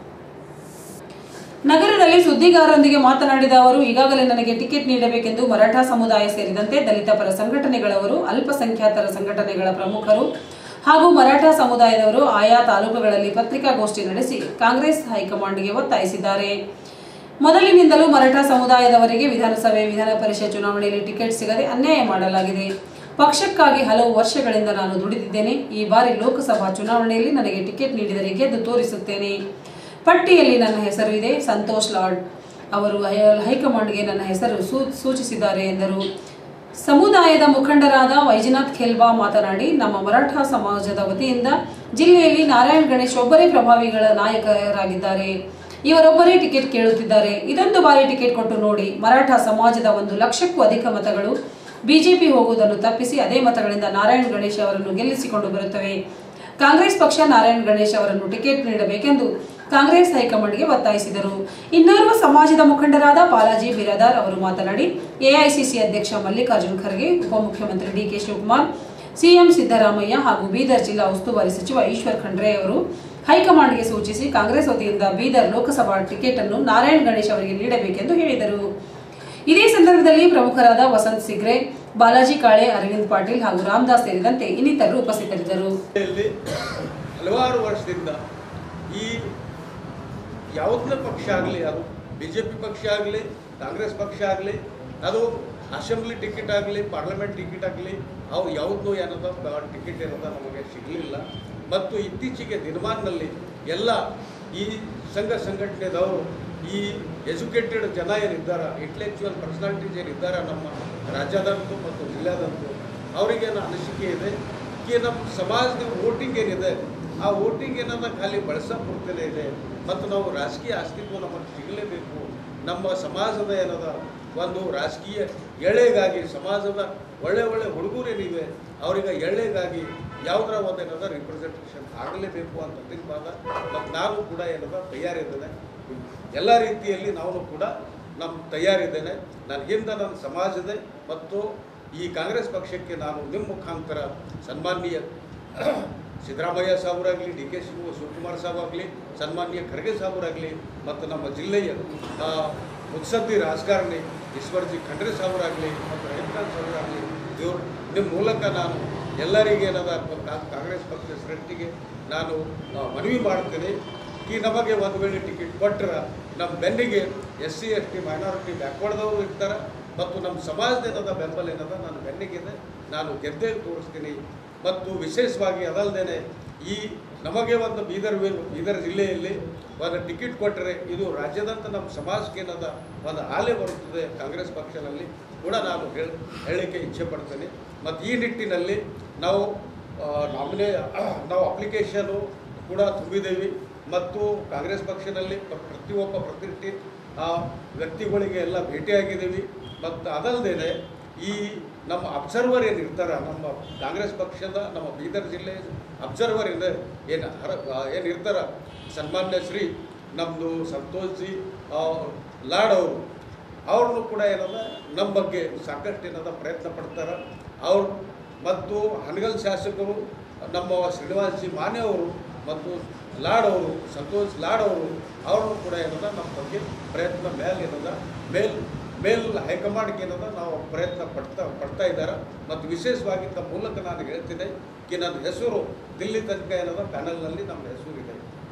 ನಗರದಲ್ಲಿ ಸುದ್ದಿಗಾರರೊಂದಿಗೆ ಮಾತನಾಡಿದ ಅವರು ಈಗಾಗಲೇ ನನಗೆ ಟಿಕೆಟ್ ನೀಡಬೇಕೆಂದು ಮರಾಠ ಸಮುದಾಯ ಸೇರಿದಂತೆ ದಲಿತ ಪರ ಸಂಘಟನೆಗಳವರು ಅಲ್ಪಸಂಖ್ಯಾತರ ಸಂಘಟನೆಗಳ ಪ್ರಮುಖರು ಹಾಗೂ ಮರಾಠ ಸಮುದಾಯದವರು ಆಯಾ ತಾಲೂಕುಗಳಲ್ಲಿ ಪತ್ರಿಕಾಗೋಷ್ಠಿ ನಡೆಸಿ ಕಾಂಗ್ರೆಸ್ ಹೈಕಮಾಂಡ್ಗೆ ಒತ್ತಾಯಿಸಿದ್ದಾರೆ ಮೊದಲಿನಿಂದಲೂ ಮರಾಠ ಸಮುದಾಯದವರಿಗೆ ವಿಧಾನಸಭೆ ವಿಧಾನ ಪರಿಷತ್ ಚುನಾವಣೆಯಲ್ಲಿ ಟಿಕೆಟ್ ಸಿಗದೆ ಅನ್ಯಾಯ ಮಾಡಲಾಗಿದೆ ಪಕ್ಷಕ್ಕಾಗಿ ಹಲವು ವರ್ಷಗಳಿಂದ ನಾನು ದುಡಿದಿದ್ದೇನೆ ಈ ಬಾರಿ ಲೋಕಸಭಾ ಚುನಾವಣೆಯಲ್ಲಿ ನನಗೆ ಟಿಕೆಟ್ ನೀಡಿದರೆ ಗೆದ್ದು ತೋರಿಸುತ್ತೇನೆ ಪಟ್ಟಿಯಲ್ಲಿ ನನ್ನ ಹೆಸರು ಇದೆ ಸಂತೋಷ್ ಲಾಡ್ ಅವರು ಹೈ- ಹೈಕಮಾಂಡ್ಗೆ ನನ್ನ ಹೆಸರು ಸೂ- ಸೂಚಿಸಿದ್ದಾರೆ ಎಂದರು ಸಮುದಾಯದ ಮುಖಂಡರಾದ ವೈಜನಾಥ್ ಖೇಲ್ಬಾ ಮಾತನಾಡಿ ನಮ್ಮ ಮರಾಠ ಸಮಾಜದ ವತಿಯಿಂದ ಜಿಲ್ಲೆಯಲ್ಲಿ ನಾರಾಯಣ್ ಗಣೇಶ್ ಒಬ್ಬರೇ ಪ್ರಭಾವಿಗಳ ನಾಯಕರಾಗಿದ್ದಾರೆ ಇವರೊಬ್ಬರೇ ಟಿಕೆಟ್ ಕೇಳುತ್ತಿದ್ದಾರೆ ಇದೊಂದು ಬಾರಿ ಟಿಕೆಟ್ ಕೊಟ್ಟು ನೋಡಿ ಮರಾಠ ಸಮಾಜದ ಒಂದು ಲಕ್ಷಕ್ಕೂ ಅಧಿಕ ಮತಗಳು ಬಿಜೆಪಿ ಹೋಗುವುದನ್ನು ತಪ್ಪಿಸಿ ಅದೇ ಮತಗಳಿಂದ ನಾರಾಯಣ್ ಗಣೇಶ್ ಅವರನ್ನು ಗೆಲ್ಲಿಸಿಕೊಂಡು ಬರುತ್ತವೆ ಕಾಂಗ್ರೆಸ್ ಪಕ್ಷ ನಾರಾಯಣ್ ಗಣೇಶ್ ಅವರನ್ನು ಟಿಕೆಟ್ ನೀಡಬೇಕೆಂದು ಕಾಂಗ್ರೆಸ್ ಹೈಕಮಾಂಡ್ಗೆ ಒತ್ತಾಯಿಸಿದರು ಇನ್ನೋರ್ವ ಸಮಾಜದ ಮುಖಂಡರಾದ ಬಾಲಾಜಿ ಬಿರಾದಾರ್ ಅವರು ಮಾತನಾಡಿ ಎಐಸಿಸಿ ಅಧ್ಯಕ್ಷ ಮಲ್ಲಿಕಾರ್ಜುನ್ ಖರ್ಗೆ ಉಪಮುಖ್ಯಮಂತ್ರಿ ಡಿಕೆ ಶಿವಕುಮಾರ್ ಸಿಎಂ ಸಿದ್ದರಾಮಯ್ಯ ಹಾಗೂ ಬೀದರ್ ಜಿಲ್ಲಾ ಉಸ್ತುವಾರಿ ಸಚಿವ ಈಶ್ವರ್ ಖಂಡ್ರೆ ಅವರು ಹೈಕಮಾಂಡ್ಗೆ ಸೂಚಿಸಿ ಕಾಂಗ್ರೆಸ್ ವತಿಯಿಂದ ಬೀದರ್ ಲೋಕಸಭಾ ಟಿಕೆಟ್ ಅನ್ನು ನಾರಾಯಣ್ ಗಣೇಶ್ ಅವರಿಗೆ ನೀಡಬೇಕೆಂದು ಹೇಳಿದರು ಇದೇ ಸಂದರ್ಭದಲ್ಲಿ ಪ್ರಮುಖರಾದ ವಸಂತ್ ಸಿಗ್ರೆ ಬಾಲಾಜಿ ಕಾಳೆ ಅರವಿಂದ್ ಪಾಟೀಲ್ ಹಾಗೂ ರಾಮದಾಸ್ ಸೇರಿದಂತೆ ಇನ್ನಿತರರು ಉಪಸ್ಥಿತರಿದ್ದರು ಜಿಲ್ಲೆಯಲ್ಲಿ ಹಲವಾರು ವರ್ಷದಿಂದ ಈ ಯಾವುದೇ ಪಕ್ಷ ಆಗಲಿ ಅದು ಬಿ ಜೆ ಪಿ ಪಕ್ಷ ಆಗಲಿ ಕಾಂಗ್ರೆಸ್ ಪಕ್ಷ ಆಗಲಿ ಅದು ಅಸೆಂಬ್ಲಿ ಟಿಕೆಟ್ ಆಗಲಿ ಪಾರ್ಲಿಮೆಂಟ್ ಟಿಕೆಟ್ ಆಗಲಿ ಅವ್ರು ಯಾವುದೂ ಏನದ ಟಿಕೆಟ್ ಏನದ ನಮಗೆ ಸಿಗಲಿಲ್ಲ ಮತ್ತು ಇತ್ತೀಚೆಗೆ ದಿನಮಾನದಲ್ಲಿ ಎಲ್ಲ ಈ ಸಂಘ ಸಂಘಟನೆದವರು ಈ ಎಜುಕೇಟೆಡ್ ಜನ ಏನಿದ್ದಾರೆ ಇಂಟೆಲೆಕ್ಚುವಲ್ ಪರ್ಸನಾಲಿಟೀಸ್ ಏನಿದ್ದಾರೆ ನಮ್ಮ ರಾಜ್ಯದಂತೂ ಮತ್ತು ಜಿಲ್ಲೆದಂತೂ ಅವರಿಗೇನು ಅನಿಸಿಕೆ ಇದೆ ಈ ನಮ್ಮ ಸಮಾಜದ ವೋಟಿಂಗ್ ಏನಿದೆ ಆ ವೋಟಿಂಗ್ ಏನನ್ನ ಖಾಲಿ ಬಳಸೋ ಪೂರ್ತೇನೆ ಇದೆ ಮತ್ತು ನಾವು ರಾಜಕೀಯ ಅಸ್ತಿತ್ವ ನಮಗೆ ಸಿಗಲೇಬೇಕು ನಮ್ಮ ಸಮಾಜದ ಏನದ ಒಂದು ರಾಜಕೀಯ ಎಳೆಗಾಗಿ ಸಮಾಜದ ಒಳ್ಳೆ ಒಳ್ಳೆ ಹುಡುಗರೇನಿವೆ ಅವರಿಗೆ ಎಳೆಗಾಗಿ ಯಾವುದರ ಒಂದು ಏನದ ರಿಪ್ರೆಸೆಂಟೇಷನ್ ಆಗಲೇಬೇಕು ಅಂತ ತೀರ್ಮಾನ ಮತ್ತು ನಾನು ಕೂಡ ಏನದ ತಯಾರಿದ್ದೇನೆ ಎಲ್ಲ ರೀತಿಯಲ್ಲಿ ನಾವು ಕೂಡ ನಮ್ಮ ತಯಾರಿದ್ದೇನೆ ನನ್ನ ಹಿಂದೆ ನನ್ನ ಸಮಾಜದ ಮತ್ತು ಈ ಕಾಂಗ್ರೆಸ್ ಪಕ್ಷಕ್ಕೆ ನಾನು ನಿಮ್ಮ ಮುಖಾಂತರ ಸನ್ಮಾನೀಯ ಸಿದ್ದರಾಮಯ್ಯ ಸಾಹೇಬರಾಗಲಿ ಡಿ ಕೆ ಶಿವ ಶಿವಕುಮಾರ್ ಸಾಹೇಬ್ ಆಗಲಿ ಸನ್ಮಾನ್ಯ ಖರ್ಗೆ ಸಾಹೇಬರಾಗಲಿ ಮತ್ತು ನಮ್ಮ ಜಿಲ್ಲೆಯ ಆ, ಮುತ್ಸದ್ದಿ ರಾಜಕಾರಣಿ ಈಶ್ವರ್ಜಿ ಖಂಡ್ರೆ ಸಾಹೇಬರಾಗಲಿ ಮತ್ತು ರವಿಕಾಂತ್ ಸಾಹೇಬರಾಗಲಿ ಇವರು ನಿಮ್ಮ ಮೂಲಕ ನಾನು ಎಲ್ಲರಿಗೆ ಏನದ ಕಾ- ಕಾಂಗ್ರೆಸ್ ಪಕ್ಷದ ಶ್ರೇಷ್ಠಿಗೆ ನಾನು ಆ, ಮನವಿ ಮಾಡ್ತೇನೆ ಈ ನಮಗೆ ಒಂದು ವೇಳೆ ಟಿಕೆಟ್ ಕೊಟ್ಟರೆ ನಮ್ಮ ಬೆನ್ನಿಗೆ S C S T minority ಬ್ಯಾಕ್ವರ್ಡ್ದವರು ಇರ್ತಾರೆ ಮತ್ತು ನಮ್ಮ ಸಮಾಜದ ಏನದ ಬೆಂಬಲ ಏನದ ನನ್ನ ಬೆನ್ನಿಗಿದೆ ನಾನು ಗೆದ್ದೇ ತೋರಿಸ್ತೀನಿ ಮತ್ತು ವಿಶೇಷವಾಗಿ ಅದಲ್ಲದೆ ಈ ನಮಗೆ ಒಂದು ಬೀದರ್ ವಿ- ಬೀದರ್ ಜಿಲ್ಲೆಯಲ್ಲಿ ಒಂದು ಟಿಕೆಟ್ ಕೊಟ್ಟರೆ ಇದು ರಾಜ್ಯದಂತ ನಮ್ಮ ಸಮಾಜಕ್ಕೆ ಏನದ ಒಂದು ಆಲೆ ಬರುತ್ತದೆ ಕಾಂಗ್ರೆಸ್ ಪಕ್ಷದಲ್ಲಿ ಕೂಡ ನಾನು ಹೇಳ ಹೇಳಲಿಕ್ಕೆ ಇಚ್ಛೆ ಪಡ್ತೇನೆ ಮತ್ತು ಈ ನಿಟ್ಟಿನಲ್ಲಿ ನಾವು ನಾಮಿನೇ ನಾವು ಅಪ್ಲಿಕೇಶನು ಕೂಡ ತುಂಬಿದ್ದೇವೆ ಮತ್ತು ಕಾಂಗ್ರೆಸ್ ಪಕ್ಷದಲ್ಲಿ ಪ್ರ- ಪ್ರತಿಯೊಬ್ಬ ಪ್ರತಿನಿಧಿ ಆ, ವ್ಯಕ್ತಿಗಳಿಗೆ ಎಲ್ಲ ಭೇಟಿಯಾಗಿದ್ದೀವಿ ಮತ್ತು ಅದಲ್ಲದೆ ಈ ನಮ್ಮ ಅಬ್ಸರ್ವರ್ ಏನು ಇರ್ತಾರೆ ನಮ್ಮ ಕಾಂಗ್ರೆಸ್ ಪಕ್ಷದ ನಮ್ಮ ಬೀದರ್ ಜಿಲ್ಲೆ ಅಬ್ಸರ್ವರ್ ಇದೆ ಏನು ಹರ ಏನು ಇರ್ತಾರೆ ಸನ್ಮಾನ್ಯ ಶ್ರೀ ನಮ್ಮದು ಸಂತೋಷ್ ಜಿ ಆ, ಲಾಡ್ ಅವರು ಅವ್ರನ್ನು ಕೂಡ ಏನದ ನಮ್ಮ ಬಗ್ಗೆ ಸಾಕಷ್ಟು ಏನದ ಪ್ರಯತ್ನ ಪಡ್ತಾರೆ ಅವ್ರು ಮತ್ತು ಹನಗಲ್ ಶಾಸಕರು ನಮ್ಮ ಶ್ರೀನಿವಾಸ್ ಜಿ ಮಾನೆ ಅವರು ಮತ್ತು ಲಾಡ್ ಅವರು ಸಂತೋಷ್ ಲಾಡ್ ಅವರು ಅವ್ರನ್ನು ಕೂಡ ಏನದ ನಮ್ಮ ಬಗ್ಗೆ ಪ್ರಯತ್ನ ಮೇಲೆ ಏನದ ಮೇಲ್ ಮೇಲ್ ಹೈಕಮಾಂಡ್ಗೆ ಏನದ ನಾವು ಪ್ರಯತ್ನ ಪಡ್ತಾ ಪಡ್ತಾ ಇದ್ದಾರೆ ಮತ್ತು ವಿಶೇಷವಾಗಿ ತಮ್ಮ ಮೂಲಕ ನಾನು ಹೇಳ್ತೀನಿ ಕಿ ನನ್ನ ಹೆಸರು ದಿಲ್ಲಿ ತನಕ ಏನದ ಪ್ಯಾನಲ್ನಲ್ಲಿ ನಮ್ಮ ಹೆಸರು ಇದೆ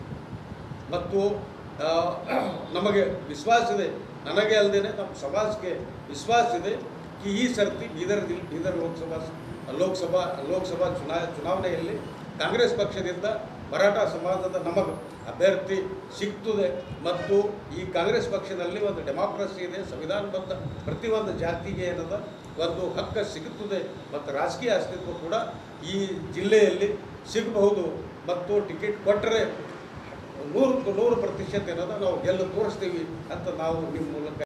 ಮತ್ತು ಆ, ನಮಗೆ ವಿಶ್ವಾಸ ಇದೆ ನನಗೆ ಅಲ್ಲದೆ ನಮ್ಮ ಸಮಾಜಕ್ಕೆ ವಿಶ್ವಾಸ ಇದೆ ಕಿ ಈ ಸರ್ತಿ ಬೀದರ್ ಜಿಲ್ ಬೀದರ್ ಲೋಕಸಭಾ ಲೋಕಸಭಾ ಲೋಕಸಭಾ ಚುನಾ ಚುನಾವಣೆಯಲ್ಲಿ ಕಾಂಗ್ರೆಸ್ ಪಕ್ಷದಿಂದ ಮರಾಠ ಸಮಾಜದ ನಮಗೆ ಅಭ್ಯರ್ಥಿ ಸಿಗ್ತದೆ ಮತ್ತು ಈ ಕಾಂಗ್ರೆಸ್ ಪಕ್ಷದಲ್ಲಿ ಒಂದು ಡೆಮಾಕ್ರಸಿ ಇದೆ ಸಂವಿಧಾನಬದ್ಧ ಪ್ರತಿಯೊಂದು ಜಾತಿಗೆ ಏನದ ಒಂದು ಹಕ್ಕು ಸಿಗುತ್ತದೆ ಮತ್ತು ರಾಜಕೀಯ ಅಸ್ತಿತ್ವ ಕೂಡ ಈ ಜಿಲ್ಲೆಯಲ್ಲಿ ಸಿಗಬಹುದು ಮತ್ತು ಟಿಕೆಟ್ ಕೊಟ್ಟರೆ ನೂರಕ್ಕೂ ನೂರು ಪ್ರತಿಶತ ಏನದ ನಾವು ಗೆಲ್ಲು ತೋರಿಸ್ತೀವಿ ಅಂತ ನಾವು ನಿಮ್ಮ ಮೂಲಕ